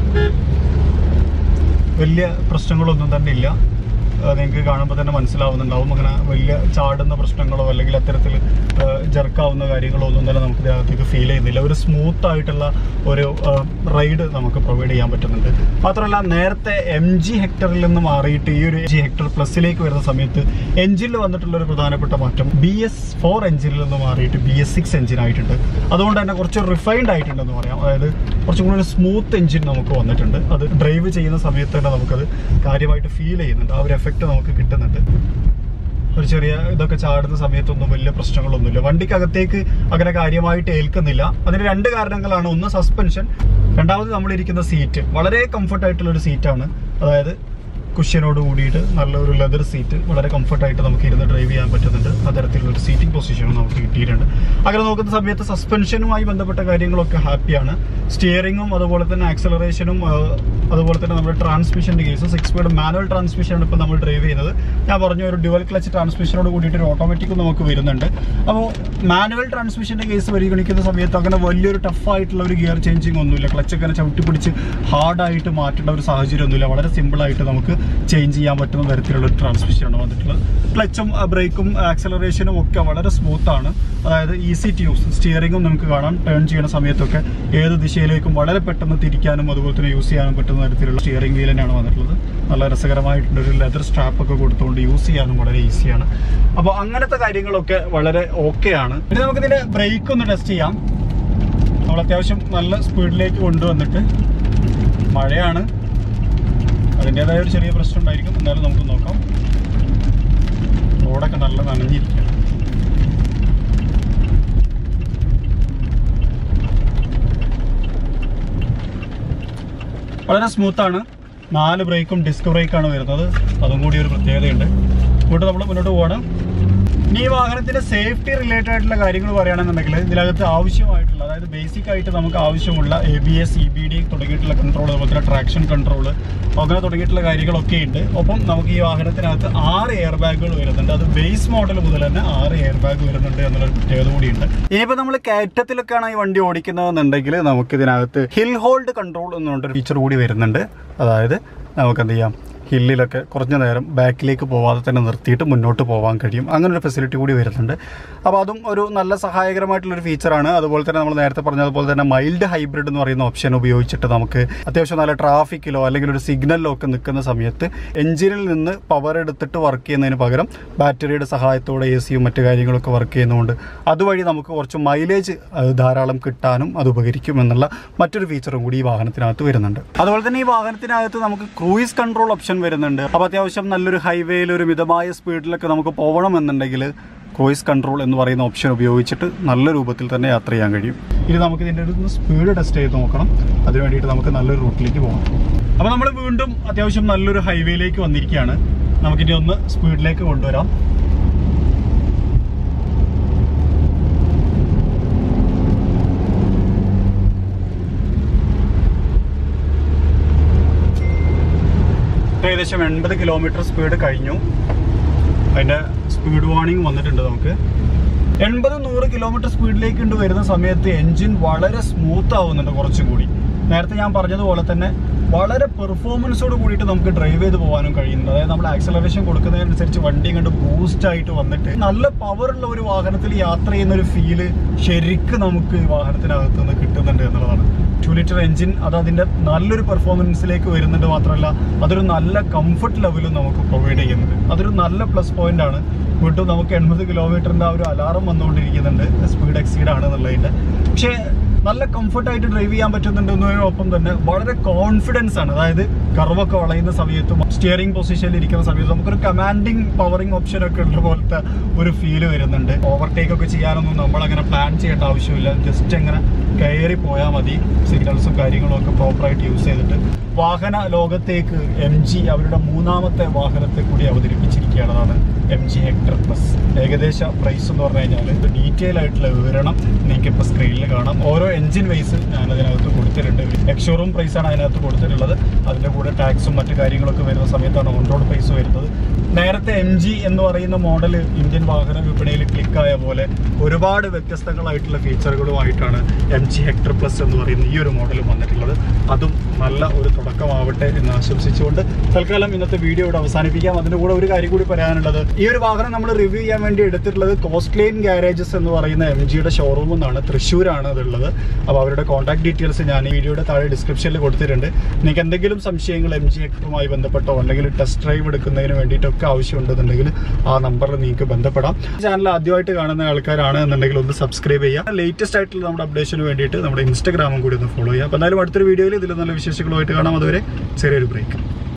വലിയ പ്രശ്നങ്ങളൊന്നും തന്നെ ഇല്ല നിങ്ങൾക്ക് കാണുമ്പോൾ തന്നെ മനസ്സിലാവുന്നുണ്ടാവും അങ്ങനെ വലിയ ചാടുന്ന പ്രശ്നങ്ങളോ അല്ലെങ്കിൽ അത്തരത്തിൽ ജർക്കാവുന്ന കാര്യങ്ങളോ ഒന്നും തന്നെ നമുക്ക് ഇതിനകത്തേക്ക് ഫീൽ ചെയ്യുന്നില്ല ഒരു സ്മൂത്ത് ആയിട്ടുള്ള ഒരു റൈഡ് നമുക്ക് പ്രൊവൈഡ് ചെയ്യാൻ പറ്റുന്നുണ്ട് മാത്രമല്ല നേരത്തെ എം ജി ഹെക്ടറിൽ നിന്ന് മാറിയിട്ട് ഈ ഒരു ജി ഹെക്ടർ പ്ലസിലേക്ക് വരുന്ന സമയത്ത് എഞ്ചിനിൽ വന്നിട്ടുള്ള ഒരു പ്രധാനപ്പെട്ട മാറ്റം ബി എസ് ഫോർ എഞ്ചിനിൽ നിന്ന് മാറിയിട്ട് ബി എസ് സിക്സ് എഞ്ചിൻ ആയിട്ടുണ്ട് അതുകൊണ്ട് തന്നെ കുറച്ച് റിഫൈൻഡ് ആയിട്ടുണ്ടെന്ന് പറയാം അതായത് കുറച്ചും കൂടി ഒരു സ്മൂത്ത് എഞ്ചിൻ നമുക്ക് വന്നിട്ടുണ്ട് അത് ഡ്രൈവ് ചെയ്യുന്ന സമയത്ത് തന്നെ നമുക്കത് കാര്യമായിട്ട് ഫീൽ ചെയ്യുന്നുണ്ട് ആ ഒരു എഫക്റ്റ് നമുക്ക് കിട്ടുന്നുണ്ട് ഒരു ചെറിയ ഇതൊക്കെ ചാടുന്ന സമയത്തൊന്നും വലിയ പ്രശ്നങ്ങളൊന്നുമില്ല വണ്ടിക്കകത്തേക്ക് അങ്ങനെ കാര്യമായിട്ട് ഏൽക്കുന്നില്ല അതിന് രണ്ട് കാരണങ്ങളാണ് ഒന്ന് സസ്പെൻഷൻ രണ്ടാമത് നമ്മളിരിക്കുന്ന സീറ്റ് വളരെ കംഫർട്ട് ആയിട്ടുള്ള ഒരു സീറ്റാണ് അതായത് കുഷ്യനോട് കൂടിയിട്ട് നല്ലൊരു ലെതർ സീറ്റ് വളരെ കംഫർട്ടായിട്ട് നമുക്ക് ഇരുന്ന് ഡ്രൈവ് ചെയ്യാൻ പറ്റുന്നുണ്ട് അത്തരത്തിലുള്ള ഒരു സീറ്റിംഗ് പൊസിഷനും നമുക്ക് കിട്ടിയിട്ടുണ്ട് അങ്ങനെ നോക്കുന്ന സമയത്ത് സസ്പെൻഷനുമായി ബന്ധപ്പെട്ട കാര്യങ്ങളൊക്കെ ഹാപ്പിയാണ് സ്റ്റിയറിങ്ങും അതുപോലെ തന്നെ ആക്സലറേഷനും അതുപോലെ തന്നെ നമ്മുടെ ട്രാൻസ്മിഷൻ്റെ കേസ് സിക്സ് സ്പീഡ് മാനുവൽ ട്രാൻസ്മിഷനാണ് ഇപ്പോൾ നമ്മൾ ഡ്രൈവ് ചെയ്യുന്നത് ഞാൻ പറഞ്ഞ ഒരു ഡുവൽ ക്ലച്ച് ട്രാൻസ്മിഷനോട് കൂടിയിട്ട് ഒരു ഓട്ടോമാറ്റിക്കും നമുക്ക് വരുന്നുണ്ട് അപ്പോൾ മാനുവൽ ട്രാൻസ്മിഷൻ്റെ കേസ് പരിഗണിക്കുന്ന സമയത്ത് അങ്ങനെ വലിയൊരു ടഫായിട്ടുള്ള ഒരു ഗിയർ ചേഞ്ചിങ് ഒന്നുമില്ല ക്ലച്ച് അങ്ങനെ ചവിട്ടി പിടിച്ച് ഹാർഡായിട്ട് മാറ്റേണ്ട ഒരു സാഹചര്യം ഒന്നുമില്ല വളരെ സിമ്പിളായിട്ട് നമുക്ക് ചേഞ്ച് ചെയ്യാൻ പറ്റുന്ന തരത്തിലുള്ള ഒരു ട്രാൻസ്മിഷനാണ് വന്നിട്ടുള്ളത് ക്ലച്ചും ബ്രേക്കും ആക്സലറേഷനും ഒക്കെ വളരെ സ്മൂത്ത് ആണ് അതായത് ഈസി ടു യൂസ് സ്റ്റിയറിംഗും നമുക്ക് കാണാം ടേൺ ചെയ്യുന്ന സമയത്തൊക്കെ ഏത് ദിശയിലേക്കും വളരെ പെട്ടെന്ന് തിരിക്കാനും അതുപോലെ തന്നെ യൂസ് ചെയ്യാനും പറ്റുന്ന തരത്തിലുള്ള സ്റ്റിയറിംഗ് വീൽ തന്നെയാണ് വന്നിട്ടുള്ളത് നല്ല രസകരമായിട്ടുള്ള ഒരു ലെതർ സ്ട്രാപ്പ് ഒക്കെ കൊടുത്തുകൊണ്ട് യൂസ് ചെയ്യാനും വളരെ ഈസിയാണ് അപ്പോൾ അങ്ങനത്തെ കാര്യങ്ങളൊക്കെ വളരെ ഓക്കെയാണ് ഇനി നമുക്കിതിൻ്റെ ബ്രേക്ക് ഒന്ന് ടെസ്റ്റ് ചെയ്യാം നമ്മൾ അത്യാവശ്യം നല്ല സ്പീഡിലേക്ക് കൊണ്ടുവന്നിട്ട് മഴയാണ് അതിൻ്റെതായ ഒരു ചെറിയ പ്രശ്നം ഉണ്ടായിരിക്കും എന്നാലും നമുക്ക് നോക്കാം റോഡൊക്കെ നല്ല നനഞ്ഞിരിക്കുകയാണ് വളരെ സ്മൂത്താണ് നാല് ബ്രേക്കും ഡിസ്ക് ബ്രേക്കാണ് വരുന്നത് അതും കൂടി ഒരു പ്രത്യേകതയുണ്ട് ഇങ്ങോട്ട് നമ്മൾ മുന്നോട്ട് പോകണം ഇനി ഈ വാഹനത്തിന്റെ സേഫ്റ്റി റിലേറ്റഡ് ആയിട്ടുള്ള കാര്യങ്ങൾ പറയുകയാണെന്നുണ്ടെങ്കിൽ ഇതിനകത്ത് ആവശ്യമായിട്ടുള്ള അതായത് ബേസിക് ആയിട്ട് നമുക്ക് ആവശ്യമുള്ള A B S E B D തുടങ്ങിയിട്ടുള്ള കൺട്രോൾ അതുപോലെ തന്നെ ട്രാക്ഷൻ കൺട്രോൾ അങ്ങനെ തുടങ്ങിയിട്ടുള്ള കാര്യങ്ങളൊക്കെ ഉണ്ട് ഒപ്പം നമുക്ക് ഈ വാഹനത്തിനകത്ത് ആറ് എയർ ബാഗുകൾ വരുന്നുണ്ട് അത് ബേസ് മോഡൽ മുതൽ തന്നെ ആറ് എയർ ബാഗ് വരുന്നുണ്ട് എന്നുള്ളൊരു പ്രത്യേകത കൂടിയുണ്ട് ഇനിയിപ്പോൾ നമ്മൾ കയറ്റത്തിലൊക്കെയാണ് ഈ വണ്ടി ഓടിക്കുന്നതെന്നുണ്ടെങ്കിൽ നമുക്ക് ഇതിനകത്ത് ഹിൽ ഹോൾഡ് കൺട്രോൾ എന്ന് പറഞ്ഞൊരു ഫീച്ചർ കൂടി വരുന്നുണ്ട് അതായത് നമുക്ക് എന്ത് ചെയ്യാം ഹില്ലിലൊക്കെ കുറഞ്ഞ നേരം ബാക്കിലേക്ക് പോവാതെ തന്നെ നിർത്തിയിട്ട് മുന്നോട്ട് പോകാൻ കഴിയും അങ്ങനെ ഒരു ഫെസിലിറ്റി കൂടി വരുന്നുണ്ട് അപ്പോൾ അതും ഒരു നല്ല സഹായകരമായിട്ടുള്ളൊരു ഫീച്ചറാണ് അതുപോലെ തന്നെ നമ്മൾ നേരത്തെ പറഞ്ഞതുപോലെ തന്നെ മൈൽഡ് ഹൈബ്രിഡ് എന്ന് പറയുന്ന ഓപ്ഷൻ ഉപയോഗിച്ചിട്ട് നമുക്ക് അത്യാവശ്യം നല്ല ട്രാഫിക്കിലോ അല്ലെങ്കിൽ ഒരു സിഗ്നലിലോ ഒക്കെ നിൽക്കുന്ന സമയത്ത് എഞ്ചിനിൽ നിന്ന് പവർ എടുത്തിട്ട് വർക്ക് ചെയ്യുന്നതിന് പകരം ബാറ്ററിയുടെ സഹായത്തോടെ എ സിയും മറ്റു കാര്യങ്ങളൊക്കെ വർക്ക് ചെയ്യുന്നതുകൊണ്ട് അതുവഴി നമുക്ക് കുറച്ച് മൈലേജ് ധാരാളം കിട്ടാനും അത് ഉപകരിക്കും എന്നുള്ള മറ്റൊരു ഫീച്ചറും കൂടി ഈ വാഹനത്തിനകത്ത് വരുന്നുണ്ട് അതുപോലെ തന്നെ ഈ വാഹനത്തിനകത്ത് നമുക്ക് ക്രൂയിസ് കൺട്രോൾ ഓപ്ഷൻ വരുന്നുണ്ട് അപ്പോൾ അത്യാവശ്യം നല്ലൊരു ഹൈവേയിൽ ഒരു മിതമായ സ്പീഡിലൊക്കെ നമുക്ക് പോകണമെന്നുണ്ടെങ്കിൽ ക്രൂയിസ് കൺട്രോൾ എന്ന് പറയുന്ന ഓപ്ഷൻ ഉപയോഗിച്ചിട്ട് നല്ല രൂപത്തിൽ തന്നെ യാത്ര ചെയ്യാൻ കഴിയും ഇനി നമുക്ക് ഇതിൻ്റെ ഒരു സ്പീഡ് ടെസ്റ്റ് ചെയ്ത് നോക്കണം അതിന് വേണ്ടിയിട്ട് നമുക്ക് നല്ലൊരു റൂട്ടിലേക്ക് പോകാം അപ്പോൾ നമ്മൾ വീണ്ടും അത്യാവശ്യം നല്ലൊരു ഹൈവേയിലേക്ക് വന്നിരിക്കുകയാണ് നമുക്കിനി ഒന്ന് സ്പീഡിലേക്ക് കൊണ്ടുവരാം ഏകദേശം എൺപത് കിലോമീറ്റർ സ്പീഡ് കഴിഞ്ഞു അതിൻ്റെ സ്പീഡ് വാർണിംഗ് വന്നിട്ടുണ്ട് നമുക്ക് എൺപത് നൂറ് കിലോമീറ്റർ സ്പീഡിലേക്ക് കൊണ്ട് വരുന്ന സമയത്ത് എൻജിൻ വളരെ സ്മൂത്ത് ആവുന്നുണ്ട് കുറച്ചും കൂടി നേരത്തെ ഞാൻ പറഞ്ഞതുപോലെ തന്നെ വളരെ പെർഫോമൻസോട് കൂടിയിട്ട് നമുക്ക് ഡ്രൈവ് ചെയ്ത് പോകാനും കഴിയുന്നുണ്ട് അതായത് നമ്മൾ ആക്സലറേഷൻ കൊടുക്കുന്നതിനനുസരിച്ച് വണ്ടി കണ്ട് ബൂസ്റ്റ് ആയിട്ട് വന്നിട്ട് നല്ല പവറുള്ള ഒരു വാഹനത്തിൽ യാത്ര ചെയ്യുന്ന ഒരു ഫീല് ശരിക്കും നമുക്ക് ഈ വാഹനത്തിനകത്ത് നിന്ന് കിട്ടുന്നുണ്ട് എന്നുള്ളതാണ് ടു ലിറ്റർ എഞ്ചിൻ അത് അതിൻ്റെ നല്ലൊരു പെർഫോമൻസിലേക്ക് വരുന്നുണ്ട് മാത്രമല്ല അതൊരു നല്ല കംഫർട്ട് ലെവലും നമുക്ക് പ്രൊവൈഡ് ചെയ്യുന്നുണ്ട് അതൊരു നല്ല പ്ലസ് പോയിന്റ് ആണ് വീണ്ടും നമുക്ക് എൺപത് കിലോമീറ്ററിൻ്റെ ആ ഒരു അലാറം വന്നുകൊണ്ടിരിക്കുന്നുണ്ട് സ്പീഡ് എക്സീഡ് ആണ് എന്നുള്ളതിൻ്റെ പക്ഷേ നല്ല കംഫർട്ടായിട്ട് ഡ്രൈവ് ചെയ്യാൻ പറ്റുന്നുണ്ടെന്നതിനൊപ്പം തന്നെ വളരെ കോൺഫിഡൻസ് ആണ് അതായത് കർവൊക്കെ വളയുന്ന സമയത്തും സ്റ്റിയറിംഗ് പൊസിഷനിൽ ഇരിക്കുന്ന സമയത്ത് നമുക്കൊരു കമാൻഡിങ് പവറിംഗ് ഓപ്ഷൻ ഒക്കെ ഉള്ള പോലത്തെ ഒരു ഫീല് വരുന്നുണ്ട് ഓവർടേക്ക് ഒക്കെ ചെയ്യാനൊന്നും നമ്മൾ അങ്ങനെ പ്ലാൻ ചെയ്യേണ്ട ആവശ്യമില്ല ജസ്റ്റ് എങ്ങനെ കയറി പോയാൽ മതി സിഗ്നൽസും കാര്യങ്ങളും ഒക്കെ പ്രോപ്പറായിട്ട് യൂസ് ചെയ്തിട്ട് വാഹന ലോകത്തേക്ക് എം ജി അവരുടെ മൂന്നാമത്തെ വാഹനത്തെ കൂടി അവതരിപ്പിച്ചിരിക്കുകയാണതാണ് എം ജി ഹെക്ടർ പ്ലസ് ഏകദേശ പ്രൈസ് എന്ന് പറഞ്ഞു കഴിഞ്ഞാൽ ഡീറ്റെയിൽ ആയിട്ടുള്ള വിവരണം നിങ്ങൾക്ക് ഇപ്പോൾ സ്ക്രീനിൽ കാണാം ഓരോ എഞ്ചിൻ വൈസ് ഞാൻ അതിനകത്ത് കൊടുത്തിട്ടുണ്ട് എക്സ്ഷോറൂം പ്രൈസാണ് അതിനകത്ത് കൊടുത്തിട്ടുള്ളത് അതിൻ്റെ കൂടെ ടാക്സും മറ്റു കാര്യങ്ങളൊക്കെ വരുന്ന സമയത്താണ് ഓൺ റോഡ് പ്രൈസ് വരുന്നത് നേരത്തെ എം ജി എന്ന് പറയുന്ന മോഡൽ ഇന്ത്യൻ വാഹന വിപണിയിൽ ക്ലിക്കായ പോലെ ഒരുപാട് വ്യത്യസ്തങ്ങളായിട്ടുള്ള ഫീച്ചറുകളുമായിട്ടാണ് എം ജി ഹെക്ടർ പ്ലസ് എന്ന് പറയുന്ന ഈ ഒരു മോഡൽ വന്നിട്ടുള്ളത് അതും നല്ല ഒരു തുടക്കമാവട്ടെ എന്ന് ആശംസിച്ചുകൊണ്ട് തൽക്കാലം ഇന്നത്തെ വീഡിയോ ഇവിടെ അവസാനിപ്പിക്കാം അതിൻ്റെ കൂടെ ഒരു കാര്യം കൂടി പറയാനുള്ളത് ഈ ഒരു വാഹനം നമ്മൾ റിവ്യൂ ചെയ്യാൻ വേണ്ടി എടുത്തിട്ടുള്ളത് കോസ്റ്റ്ലൈൻ ഗാരേജസ് എന്ന് പറയുന്ന എം ജിയുടെ ഷോറൂമിൽ നിന്നാണ് തൃശ്ശൂരാണ് അതുള്ളത് അപ്പോൾ അവരുടെ കോൺടാക്ട് ഡീറ്റെയിൽസ് ഞാൻ ഈ വീഡിയോയുടെ താഴെ ഡിസ്ക്രിപ്ഷനിൽ കൊടുത്തിട്ടുണ്ട് നിങ്ങൾക്ക് എന്തെങ്കിലും സംശയങ്ങൾ എം ജി ഹെക്ടറുമായി ബന്ധപ്പെട്ടോ അല്ലെങ്കിൽ ടെസ്റ്റ് ഡ്രൈവ് എടുക്കുന്നതിന് വേണ്ടിയിട്ടൊക്കെ ആവശ്യമുണ്ടെന്നുണ്ടെങ്കിൽ ആ നമ്പറിൽ നിങ്ങൾക്ക് ബന്ധപ്പെടാം ചാനൽ ആദ്യമായിട്ട് കാണുന്ന ആൾക്കാരാണ് എന്നുണ്ടെങ്കിൽ ഒന്ന് സബ്സ്ക്രൈബ് ചെയ്യുക ലേറ്റസ്റ്റ് ആയിട്ടുള്ള നമ്മുടെ അപ്ഡേഷന് വേണ്ടിയിട്ട് നമ്മുടെ ഇൻസ്റ്റാഗ്രാമും കൂടി ഒന്ന് ഫോളോ ചെയ്യുക അപ്പോൾ എന്തായാലും അടുത്തൊരു വീഡിയോയിൽ ഇതിൽ നല്ല വിശേഷങ്ങളുമായിട്ട് കാണാം അതുവരെ ചെറിയൊരു ബ്രേക്ക്